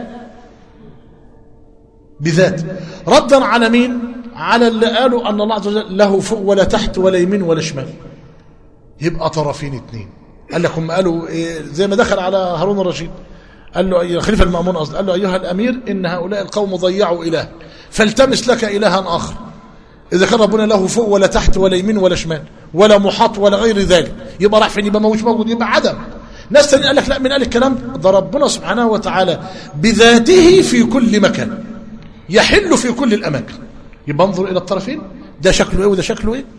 Speaker 3: بذاته ردا على مين على اللي قالوا أن الله عز وجل له فوق ولا تحت ولا يمين ولا شمال يبقى طرفين اتنين قال لك هم قالوا إيه زي ما دخل على هارون الرشيد قال له أي- خليفة المأمون قصدي قال له أيها الأمير إن هؤلاء القوم ضيعوا إله فالتمس لك إلها آخر إذا كان ربنا له فوق ولا تحت ولا يمين ولا شمال ولا محاط ولا غير ذلك يبقى راح فين يبقى مش موجود يبقى عدم ناس تانيين قال لك لا من قال الكلام ده؟ ده ربنا سبحانه وتعالى بذاته في كل مكان يحل في كل الأماكن يبقى انظر إلى الطرفين ده شكله إيه وده شكله إيه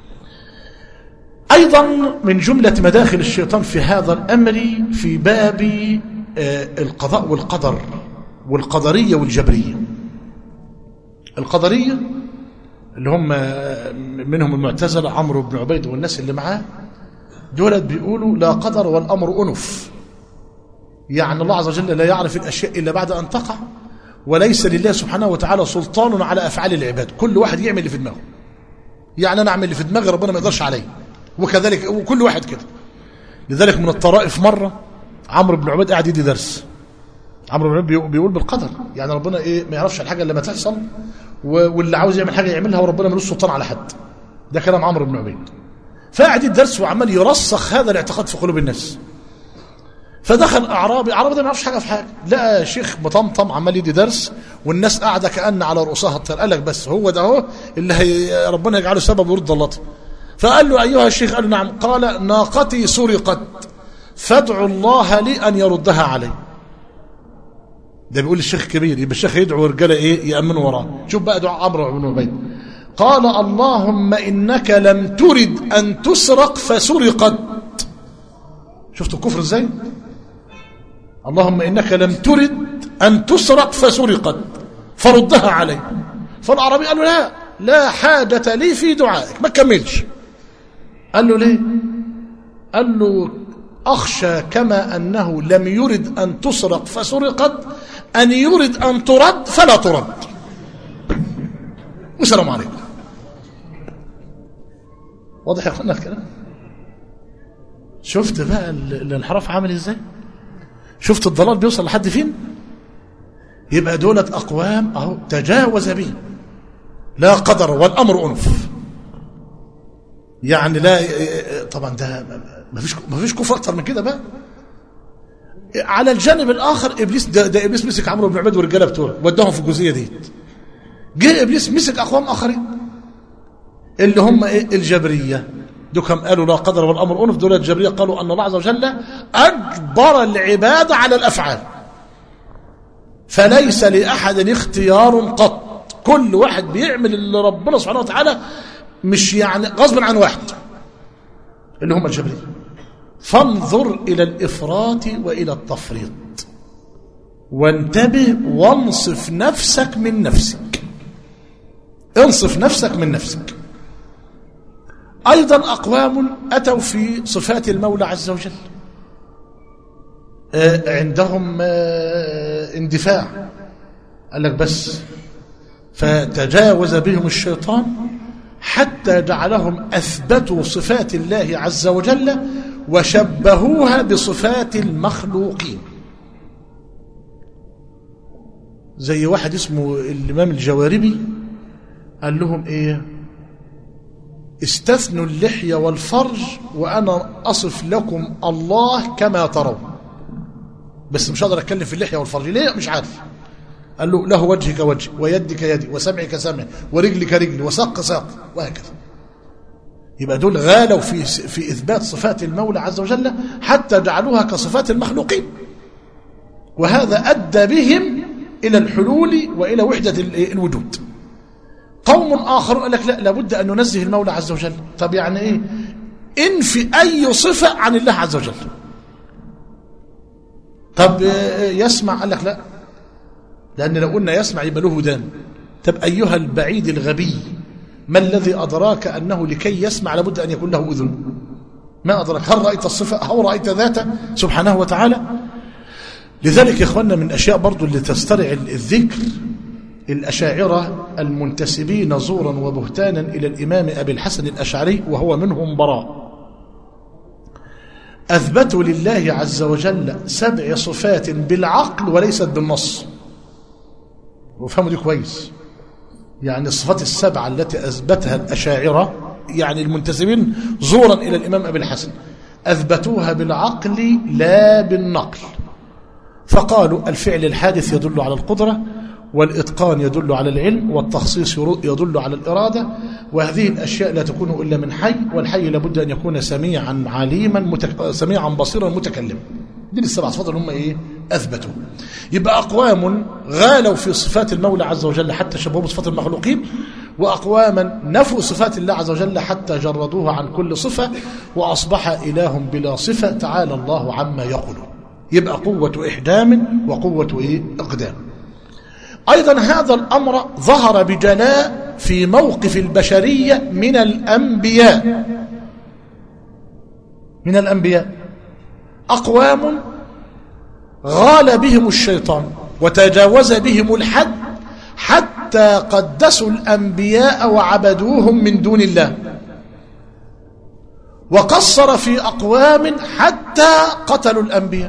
Speaker 3: أيضا من جملة مداخل الشيطان في هذا الأمر في باب آه، القضاء والقدر والقدرية والجبرية القدرية اللي هم آه، منهم المعتزلة عمرو بن عبيد والناس اللي معاه دولت بيقولوا لا قدر والأمر أنف يعني الله عز وجل لا يعرف الأشياء إلا بعد أن تقع وليس لله سبحانه وتعالى سلطان على أفعال العباد كل واحد يعمل اللي في دماغه يعني أنا أعمل اللي في دماغي ربنا ما يقدرش عليه وكذلك وكل واحد كده لذلك من الطرائف مرة عمرو بن عبيد قاعد يدي درس عمرو بن عبيد بيقول- بيقول بالقدر يعني ربنا ايه ما يعرفش الحاجه الا لما تحصل و- واللي عاوز يعمل حاجه يعملها وربنا ملوش سلطان على حد ده كلام عمرو بن عبيد فقعد الدرس وعمال يرسخ هذا الاعتقاد في قلوب الناس فدخل اعرابي اعرابي ده ما يعرفش حاجه في حاجه لقى شيخ مطمطم عمال يدي درس والناس قاعده كان على رؤوسها الطير قال لك بس هو ده اهو اللي هي ربنا يجعله سبب ورود ضلته فقال له ايها الشيخ قال له نعم قال ناقتي سرقت فادعوا الله لي ان يردها علي ده بيقول الشيخ كبير يبقى الشيخ يدعو رجاله ايه يامنوا وراه شوف بقى دعاء عمرو بن عبيد قال اللهم انك لم ترد ان تسرق فسرقت شفتوا الكفر ازاي اللهم انك لم ترد ان تسرق فسرقت فردها علي فالعربي قال له لا لا حاجة لي في دعائك ما تكملش قال له ليه قال له أخشى كما أنه لم يرد أن تسرق فسرقت أن يرد أن ترد فلا ترد والسلام عليكم واضح يا اخوانا الكلام شفت بقى ال- الانحراف عامل ازاي شفت الضلال بيوصل لحد فين يبقى دولة أقوام أهو تجاوز به لا قدر والأمر أنف يعني لا طبعا ده ما فيش ما فيش كفر أكتر من كده بقى على الجانب الآخر إبليس ده, ده إبليس مسك عمرو بن عبيد والرجالة بتوعه وداهم في الجزئية دي جه إبليس مسك أقوام آخرين اللي هم إيه الجبرية دول كم قالوا لا قدر والأمر أنف دول الجبرية قالوا أن الله عز وجل أجبر العباد على الأفعال فليس لأحد اختيار قط كل واحد بيعمل اللي ربنا سبحانه وتعالى مش يعني غصبا عن واحد اللي هم الجبرية فانظر إلى الإفراط وإلى التفريط وانتبه وانصف نفسك من نفسك انصف نفسك من نفسك أيضا أقوام أتوا في صفات المولى عز وجل آه، عندهم آه، اندفاع قال لك بس فتجاوز بهم الشيطان حتى جعلهم أثبتوا صفات الله عز وجل وشبهوها بصفات المخلوقين زي واحد اسمه الإمام الجواربي قال لهم إيه استثنوا اللحية والفرج وأنا أصف لكم الله كما ترون بس مش هقدر أتكلم في اللحية والفرج ليه مش عارف قال له له وجه كوجه ويد كيدي وسمع كسمع ورجل كرجل وساق كساق وهكذا يبقى دول غالوا في في اثبات صفات المولى عز وجل حتى جعلوها كصفات المخلوقين وهذا ادى بهم الى الحلول والى وحده ال- الوجود قوم اخر قال لك لا لابد ان ننزه المولى عز وجل طب يعني ايه انفي اي صفه عن الله عز وجل طب آه، يسمع قال لك لا لأن لو قلنا يسمع يبقى له ودان طب أيها البعيد الغبي ما الذي أدراك أنه لكي يسمع لابد أن يكون له أذن ما أدرك هل رأيت الصفة أو رأيت ذاته سبحانه وتعالى لذلك يا إخواننا من أشياء برضو اللي تسترع الذكر الأشاعرة المنتسبين زورا وبهتانا إلى الإمام أبي الحسن الأشعري وهو منهم براء أثبتوا لله عز وجل سبع صفات بالعقل وليست بالنص وفهموا دي كويس يعني الصفات السبعة التي أثبتها الأشاعرة يعني المنتسبين زورا إلى الإمام أبي الحسن أثبتوها بالعقل لا بالنقل فقالوا الفعل الحادث يدل على القدرة والإتقان يدل على العلم والتخصيص يدل على الإرادة وهذه الأشياء لا تكون إلا من حي والحي لابد أن يكون سميعا عليما متك... سميعا بصيرا متكلما دي السبع صفات اللي هم إيه أثبتوا يبقى أقوام غالوا في صفات المولى عز وجل حتى شبهوا بصفات المخلوقين وأقواما نفوا صفات الله عز وجل حتى جردوه عن كل صفة وأصبح إله بلا صفة تعالى الله عما يقولون يبقى قوة إحدام وقوة إيه؟ إقدام أيضا هذا الأمر ظهر بجلاء في موقف البشرية من الأنبياء من الأنبياء أقوام غال بهم الشيطان وتجاوز بهم الحد حتى قدسوا الأنبياء وعبدوهم من دون الله وقصر في أقوام حتى قتلوا الأنبياء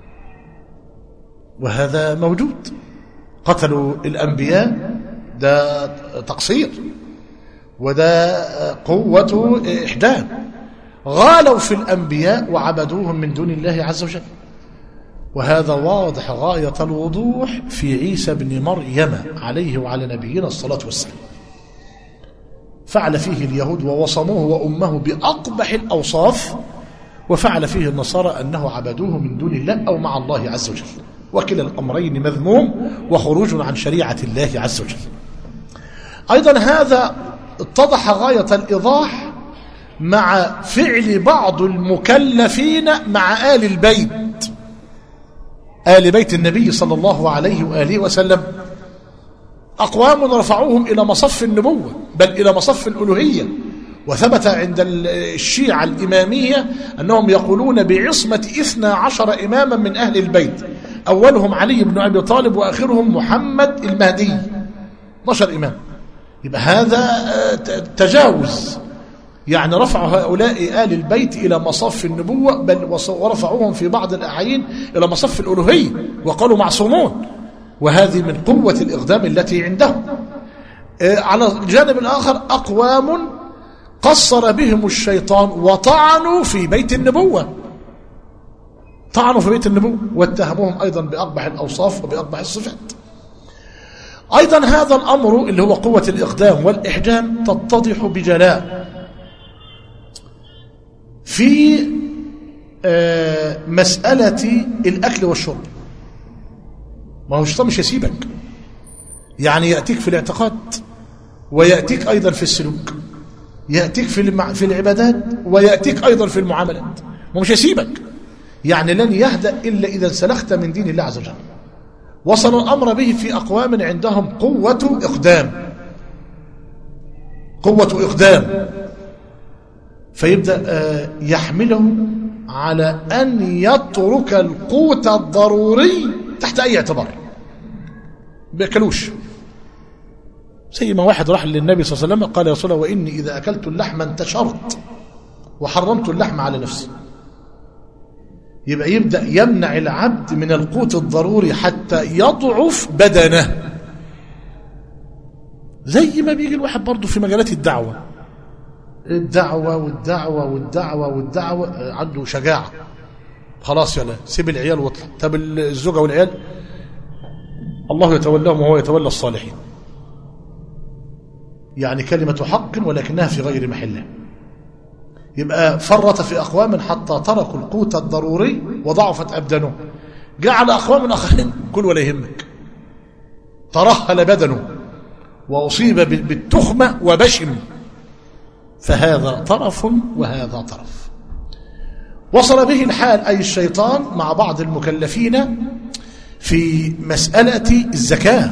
Speaker 3: وهذا موجود قتلوا الأنبياء ده تقصير وده قوة إحدام غالوا في الأنبياء وعبدوهم من دون الله عز وجل وهذا واضح غاية الوضوح في عيسى بن مريم عليه وعلى نبينا الصلاة والسلام فعل فيه اليهود ووصموه وأمه بأقبح الأوصاف وفعل فيه النصارى أنه عبدوه من دون الله أو مع الله عز وجل وكلا الأمرين مذموم وخروج عن شريعة الله عز وجل أيضا هذا اتضح غاية الإيضاح مع فعل بعض المكلفين مع آل البيت آل بيت النبي صلى الله عليه وآله وسلم أقوام رفعوهم إلى مصف النبوة بل إلى مصف الألوهية وثبت عند الشيعة الإمامية أنهم يقولون بعصمة إثنى عشر إماما من أهل البيت أولهم علي بن أبي طالب وآخرهم محمد المهدي 12 إمام يبقى هذا تجاوز يعني رفع هؤلاء آل البيت إلى مصف النبوة بل ورفعوهم في بعض الأحايين إلى مصف الألوهية وقالوا معصومون وهذه من قوة الإقدام التي عندهم على الجانب الآخر أقوام قصر بهم الشيطان وطعنوا في بيت النبوة طعنوا في بيت النبوة واتهموهم أيضا بأقبح الأوصاف وبأقبح الصفات أيضا هذا الأمر اللي هو قوة الإقدام والإحجام تتضح بجلاء في مسألة الأكل والشرب ما هو الشيطان مش يسيبك يعني يأتيك في الاعتقاد ويأتيك أيضا في السلوك يأتيك في في العبادات ويأتيك أيضا في المعاملات ومش يسيبك يعني لن يهدأ إلا إذا انسلخت من دين الله عز وجل وصل الأمر به في أقوام عندهم قوة إقدام قوة إقدام فيبدأ يحمله على أن يترك القوت الضروري تحت أي اعتبار بيأكلوش زي ما واحد راح للنبي صلى الله عليه وسلم قال يا رسول الله وإني إذا أكلت اللحم انتشرت وحرمت اللحم على نفسي يبقى يبدأ يمنع العبد من القوت الضروري حتى يضعف بدنه زي ما بيجي الواحد برضه في مجالات الدعوة الدعوة والدعوة والدعوة والدعوة عنده شجاعة خلاص يلا سيب العيال واطلع طب الزوجة والعيال الله يتولاهم وهو يتولى الصالحين يعني كلمة حق ولكنها في غير محلها يبقى فرط في أقوام حتى تركوا القوت الضروري وضعفت أبدانهم جعل أقوام آخرين كل ولا يهمك ترهل بدنه وأصيب بالتخمة وبشم فهذا طرف وهذا طرف وصل به الحال أي الشيطان مع بعض المكلفين في مسألة الزكاة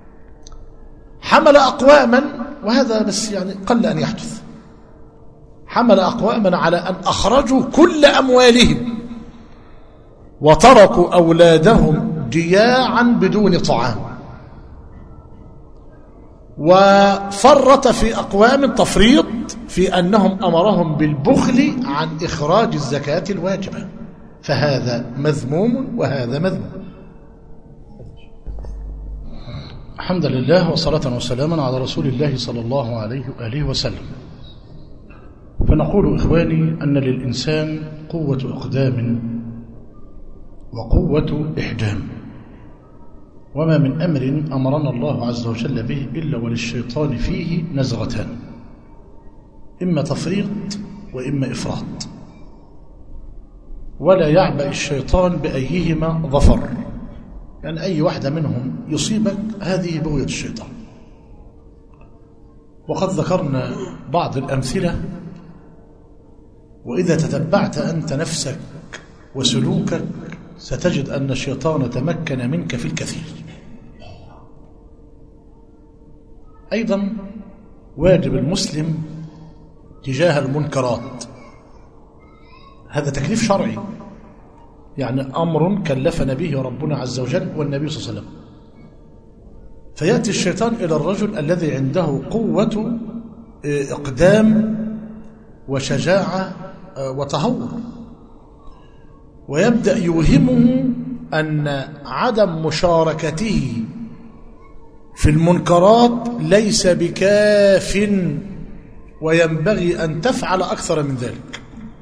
Speaker 3: حمل أقواما وهذا بس يعني قل أن يحدث حمل أقواما على أن أخرجوا كل أموالهم وتركوا أولادهم جياعا بدون طعام وفرط في أقوام تفريط في أنهم أمرهم بالبخل عن إخراج الزكاة الواجبة فهذا مذموم وهذا مذموم الحمد لله وصلاة وسلاما على رسول الله صلى الله عليه وآله وسلم فنقول إخواني أن للإنسان قوة إقدام وقوة إحجام وما من أمر أمرنا الله عز وجل به إلا وللشيطان فيه نزغتان إما تفريط وإما إفراط ولا يعبأ الشيطان بأيهما ظفر يعني أي واحدة منهم يصيبك هذه بغية الشيطان وقد ذكرنا بعض الأمثلة وإذا تتبعت أنت نفسك وسلوكك ستجد أن الشيطان تمكن منك في الكثير أيضا واجب المسلم تجاه المنكرات هذا تكليف شرعي يعني أمر كلفنا به ربنا عز وجل والنبي صلى الله عليه وسلم فيأتي الشيطان إلى الرجل الذي عنده قوة إقدام وشجاعة وتهور ويبدأ يوهمه أن عدم مشاركته في المنكرات ليس بكاف وينبغي أن تفعل أكثر من ذلك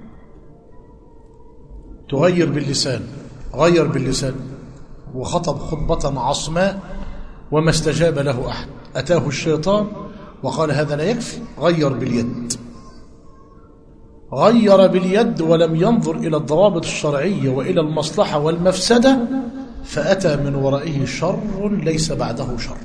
Speaker 3: تغير باللسان غير باللسان وخطب خطبة عصماء وما استجاب له أحد أتاه الشيطان وقال هذا لا يكفي غير باليد غير باليد ولم ينظر إلى الضوابط الشرعية وإلى المصلحة والمفسدة فأتى من ورائه شر ليس بعده شر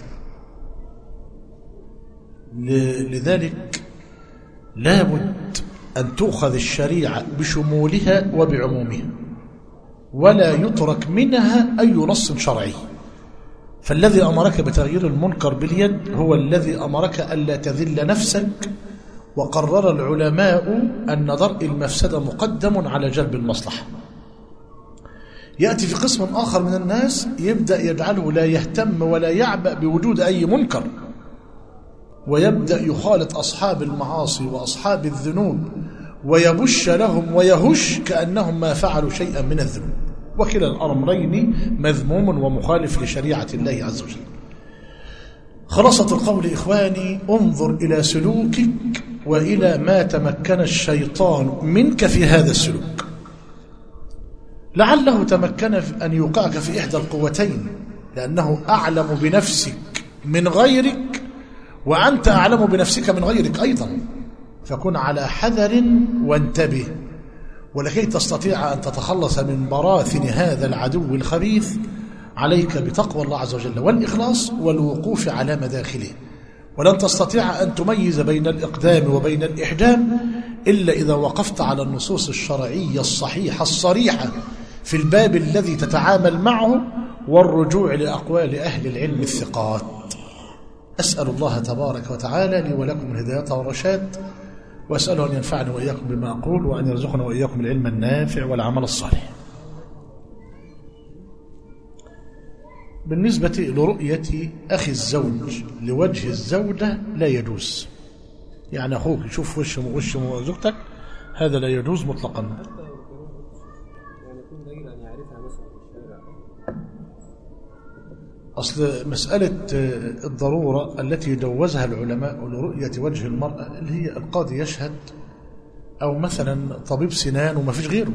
Speaker 3: لذلك لابد أن تؤخذ الشريعة بشمولها وبعمومها ولا يترك منها أي نص شرعي فالذي أمرك بتغيير المنكر باليد هو الذي أمرك ألا تذل نفسك وقرر العلماء أن درء المفسدة مقدم على جلب المصلحة يأتي في قسم آخر من الناس يبدأ يجعله لا يهتم ولا يعبأ بوجود أي منكر ويبدأ يخالط أصحاب المعاصي وأصحاب الذنوب ويبش لهم ويهش كأنهم ما فعلوا شيئا من الذنوب وكلا الأمرين مذموم ومخالف لشريعة الله عز وجل خلاصة القول إخواني انظر إلى سلوكك وإلى ما تمكن الشيطان منك في هذا السلوك لعله تمكن أن يوقعك في إحدى القوتين لأنه أعلم بنفسك من غيرك وأنت أعلم بنفسك من غيرك أيضا فكن على حذر وانتبه ولكي تستطيع أن تتخلص من براثن هذا العدو الخبيث عليك بتقوى الله عز وجل والإخلاص والوقوف على مداخله ولن تستطيع أن تميز بين الإقدام وبين الإحجام إلا إذا وقفت على النصوص الشرعية الصحيحة الصريحة في الباب الذي تتعامل معه والرجوع لأقوال أهل العلم الثقات أسأل الله تبارك وتعالى لي ولكم الهداية والرشاد وأسأله أن ينفعني وإياكم بما أقول وأن يرزقنا وإياكم العلم النافع والعمل الصالح بالنسبة لرؤية أخي الزوج لوجه الزوجة لا يجوز يعني أخوك يشوف وش وش زوجتك هذا لا يجوز مطلقا أصل مسألة الضرورة التي جوزها العلماء لرؤية وجه المرأة اللي هي القاضي يشهد أو مثلا طبيب سنان وما فيش غيره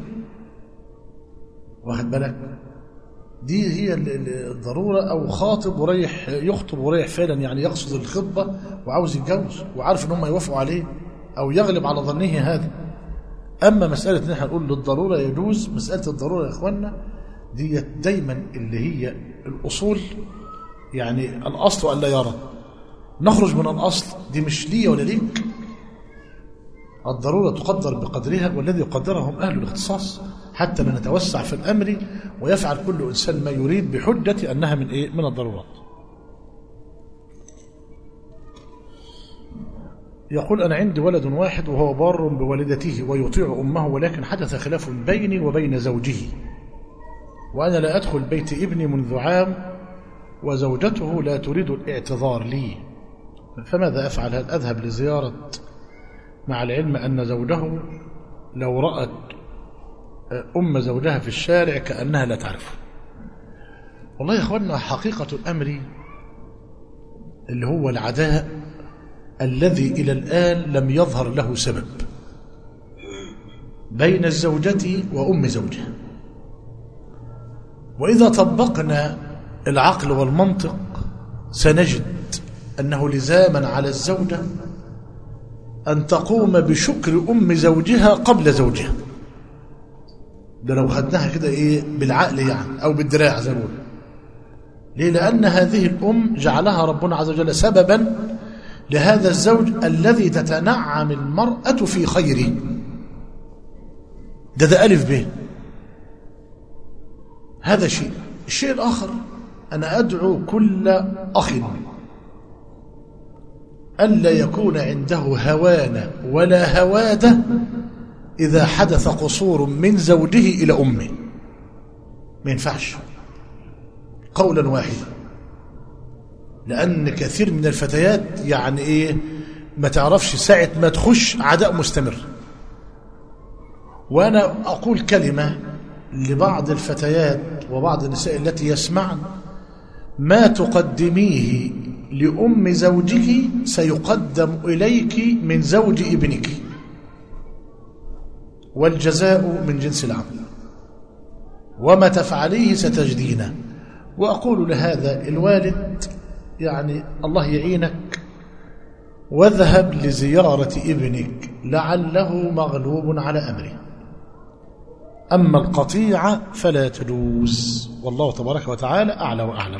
Speaker 3: واخد بالك دي هي الضرورة أو خاطب وريح يخطب وريح فعلا يعني يقصد الخطبة وعاوز يتجوز وعارف ان هم يوافقوا عليه أو يغلب على ظنه هذا أما مسألة ان احنا نقول للضرورة يجوز مسألة الضرورة يا إخوانا دي دايما اللي هي الأصول يعني الأصل أن لا يرى نخرج من الأصل دي مش لي ولا ليك الضرورة تقدر بقدرها والذي يقدرهم أهل الاختصاص حتى لا نتوسع في الأمر ويفعل كل إنسان ما يريد بحجة أنها من إيه؟ من الضرورات يقول أنا عندي ولد واحد وهو بار بوالدته ويطيع أمه ولكن حدث خلاف بيني وبين زوجه وأنا لا أدخل بيت ابني منذ عام وزوجته لا تريد الاعتذار لي فماذا أفعل هل أذهب لزيارة مع العلم أن زوجه لو رأت أم زوجها في الشارع كأنها لا تعرفه والله يا أخوانا حقيقة الأمر اللي هو العداء الذي إلى الآن لم يظهر له سبب بين الزوجة وأم زوجها وإذا طبقنا العقل والمنطق سنجد أنه لزاما على الزوجة أن تقوم بشكر أم زوجها قبل زوجها ده لو خدناها كده إيه بالعقل يعني أو بالدراع زي ما بقول ليه لأن هذه الأم جعلها ربنا عز وجل سببا لهذا الزوج الذي تتنعم المرأة في خيره ده ده ألف به هذا شيء الشيء الآخر أنا أدعو كل أخ ألا يكون عنده هوان ولا هوادة إذا حدث قصور من زوجه إلى أمه ما ينفعش قولا واحدا لأن كثير من الفتيات يعني إيه ما تعرفش ساعة ما تخش عداء مستمر وأنا أقول كلمة لبعض الفتيات وبعض النساء التي يسمعن ما تقدميه لأم زوجك سيقدم إليك من زوج ابنك والجزاء من جنس العمل وما تفعليه ستجدينه وأقول لهذا الوالد يعني الله يعينك واذهب لزيارة ابنك لعله مغلوب على أمره أما القطيعة فلا تجوز والله تبارك وتعالى أعلى وأعلم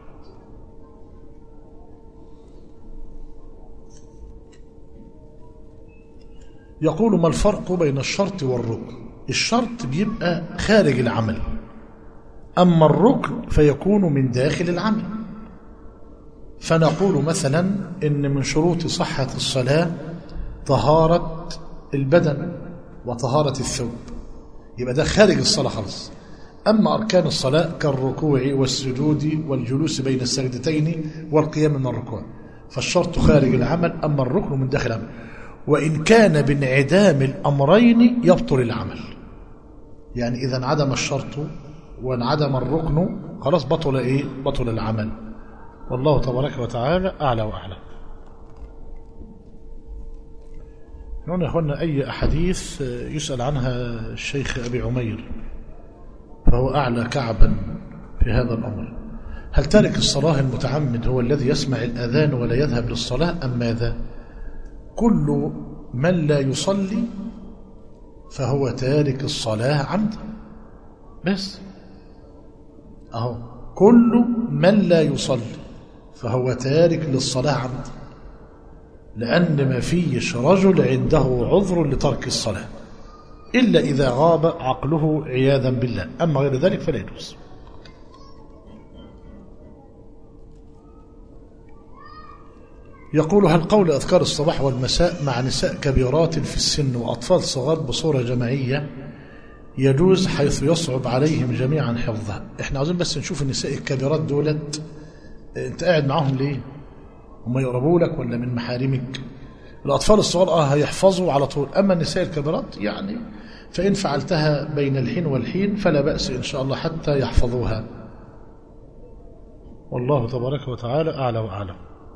Speaker 3: يقول ما الفرق بين الشرط والركن الشرط بيبقى خارج العمل أما الركن فيكون من داخل العمل فنقول مثلا إن من شروط صحة الصلاة طهارة البدن وطهارة الثوب يبقى ده خارج الصلاة خالص أما أركان الصلاة كالركوع والسجود والجلوس بين السجدتين والقيام من الركوع فالشرط خارج العمل أما الركن من داخل العمل وإن كان بانعدام الأمرين يبطل العمل يعني إذا انعدم الشرط وانعدم الركن خلاص بطل إيه بطل العمل والله تبارك وتعالى أعلى وأعلم هنا يا أخوانا أي أحاديث يسأل عنها الشيخ أبي عمير فهو أعلى كعبا في هذا الأمر هل تارك الصلاة المتعمد هو الذي يسمع الأذان ولا يذهب للصلاة أم ماذا كل من لا يصلي فهو تارك الصلاة عمدا بس أهو كل من لا يصلي فهو تارك للصلاة عمدا لأن ما فيش رجل عنده عذر لترك الصلاة إلا إذا غاب عقله عياذا بالله أما غير ذلك فلا يجوز يقول هل قول أذكار الصباح والمساء مع نساء كبيرات في السن وأطفال صغار بصورة جماعية يجوز حيث يصعب عليهم جميعا حفظها احنا عاوزين بس نشوف النساء الكبيرات دولت انت قاعد معاهم ليه هم يقربوا لك ولا من محارمك الأطفال الصغار اه هيحفظوا على طول أما النساء الكبيرات يعني فإن فعلتها بين الحين والحين فلا بأس إن شاء الله حتى يحفظوها والله تبارك وتعالى أعلى وأعلم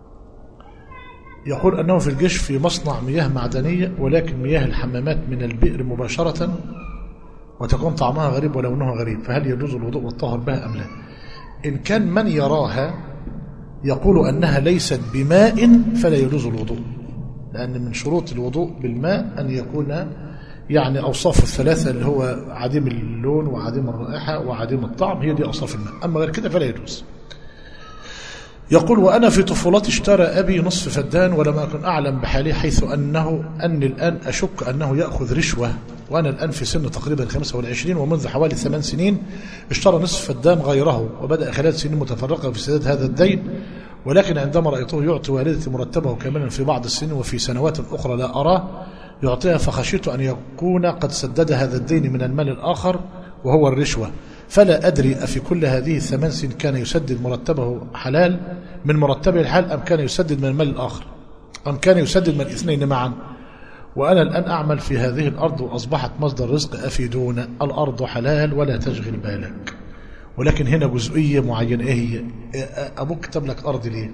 Speaker 3: يقول أنه في الجيش في مصنع مياه معدنية ولكن مياه الحمامات من البئر مباشرة وتكون طعمها غريب ولونها غريب فهل يجوز الوضوء والطهر بها أم لا إن كان من يراها يقول أنها ليست بماء فلا يجوز الوضوء لأن من شروط الوضوء بالماء أن يكون يعني أوصاف الثلاثة اللي هو عديم اللون وعديم الرائحة وعديم الطعم هي دي أوصاف الماء أما غير كده فلا يجوز يقول وأنا في طفولتي اشترى أبي نصف فدان ولم أكن أعلم بحاله حيث أنه أني الآن أشك أنه يأخذ رشوة وأنا الآن في سن تقريبا 25 ومنذ حوالي ثمان سنين اشترى نصف فدان غيره وبدأ خلال سنين متفرقة في سداد هذا الدين ولكن عندما رأيته يعطي والدتي مرتبه كاملا في بعض السنين وفي سنوات أخرى لا أراه يعطيها فخشيت أن يكون قد سدد هذا الدين من المال الآخر وهو الرشوة فلا أدري أفي كل هذه الثمان سنين كان يسدد مرتبه حلال من مرتبه الحال أم كان يسدد من المال الآخر أم كان يسدد من الاثنين معا وأنا الآن أعمل في هذه الأرض وأصبحت مصدر رزق أفيدون الأرض حلال ولا تشغل بالك ولكن هنا جزئية معينة إيه هي أبوك كتب لك أرض ليه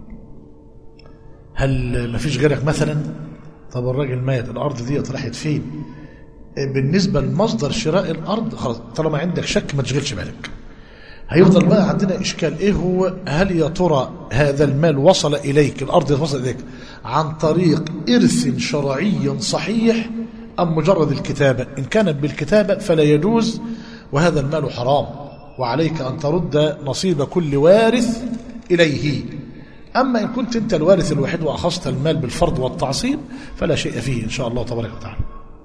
Speaker 3: هل ما فيش غيرك مثلا طب الراجل مات الأرض دي راحت فين بالنسبة لمصدر شراء الأرض خلاص طالما عندك شك ما تشغلش بالك هيفضل بقى عندنا إشكال إيه هو هل يا ترى هذا المال وصل إليك الأرض وصل إليك عن طريق إرث شرعي صحيح أم مجرد الكتابة إن كانت بالكتابة فلا يجوز وهذا المال حرام وعليك أن ترد نصيب كل وارث إليه أما إن كنت أنت الوارث الوحيد وأخذت المال بالفرض والتعصيب فلا شيء فيه إن شاء الله تبارك وتعالى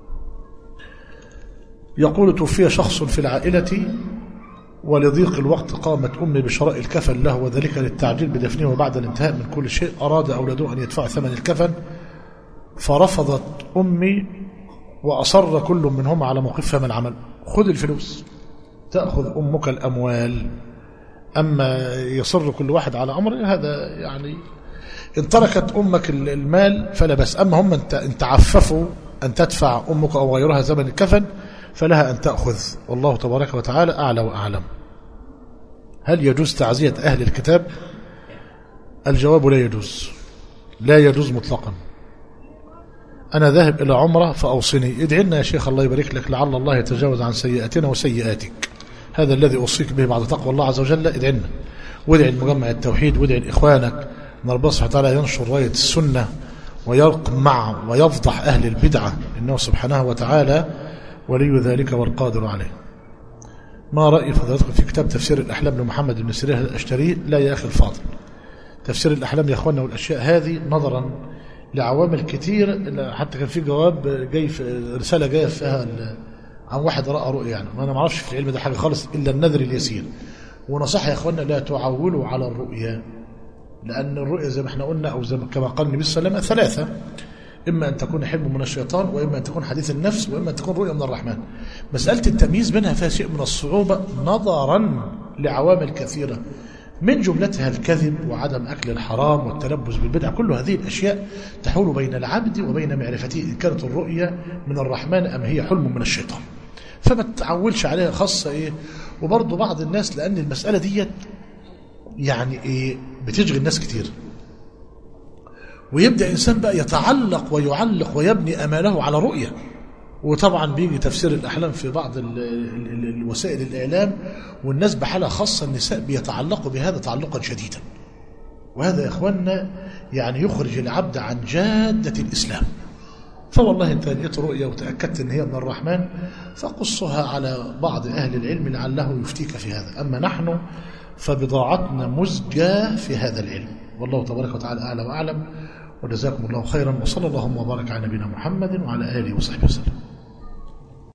Speaker 3: يقول توفي شخص في العائلة ولضيق الوقت قامت أمي بشراء الكفن له وذلك للتعجيل بدفنه وبعد الانتهاء من كل شيء أراد أولاده أن يدفعوا ثمن الكفن فرفضت أمي وأصر كل منهم على موقفها من العمل خذ الفلوس تأخذ أمك الأموال أما يصر كل واحد على أمر هذا يعني إن تركت أمك المال فلا بس أما هم إن تعففوا أن تدفع أمك أو غيرها زمن الكفن فلها أن تأخذ والله تبارك وتعالى أعلى وأعلم هل يجوز تعزية أهل الكتاب الجواب لا يجوز لا يجوز مطلقا أنا ذاهب إلى عمرة فأوصني ادعي لنا يا شيخ الله يبارك لك لعل الله يتجاوز عن سيئاتنا وسيئاتك هذا الذي أوصيك به بعد تقوى الله عز وجل ادعي لنا وادعي المجمع التوحيد وادعي لإخوانك أن ربنا سبحانه وتعالى ينشر راية السنة ويقمع ويفضح أهل البدعة إنه سبحانه وتعالى ولي ذلك والقادر عليه ما رأي فضلاتكم في كتاب تفسير الأحلام لمحمد بن سيرين أشتريه لا يا أخي الفاضل تفسير الأحلام يا أخوانا والأشياء هذه نظرا لعوامل كتير حتى كان في جواب جاي في رسالة جاية فيها عن واحد رأى رؤيا يعني وأنا ما اعرفش في العلم ده حاجة خالص إلا النذر اليسير ونصح يا أخوانا لا تعولوا على الرؤيا لأن الرؤيا زي ما احنا قلنا أو زي ما كما قال النبي صلى الله عليه وسلم ثلاثة إما أن تكون حلم من الشيطان وإما أن تكون حديث النفس وإما أن تكون رؤيا من الرحمن مسألة التمييز بينها فيها شيء من الصعوبة نظرا لعوامل كثيرة من جملتها الكذب وعدم أكل الحرام والتلبس بالبدع كل هذه الأشياء تحول بين العبد وبين معرفته إن كانت الرؤيا من الرحمن أم هي حلم من الشيطان فما تتعولش عليها خاصة إيه وبرضه بعض الناس لأن المسألة ديت يعني إيه بتشغل ناس كتير ويبدأ إنسان بقى يتعلق ويعلق ويبني أماله على رؤية وطبعا بيجي تفسير الأحلام في بعض ال ال ال الوسائل الإعلام والناس بحالة خاصة النساء بيتعلقوا بهذا تعلقا شديدا وهذا يا إخواننا يعني يخرج العبد عن جادة الإسلام فوالله أنت لقيت رؤية وتأكدت أن هي من الرحمن فقصها على بعض أهل العلم لعله يفتيك في هذا أما نحن فبضاعتنا مزجاة في هذا العلم والله تبارك وتعالى أعلى وأعلم وجزاكم الله خيرا وصلى اللهم وبارك على نبينا محمد وعلى آله وصحبه وسلم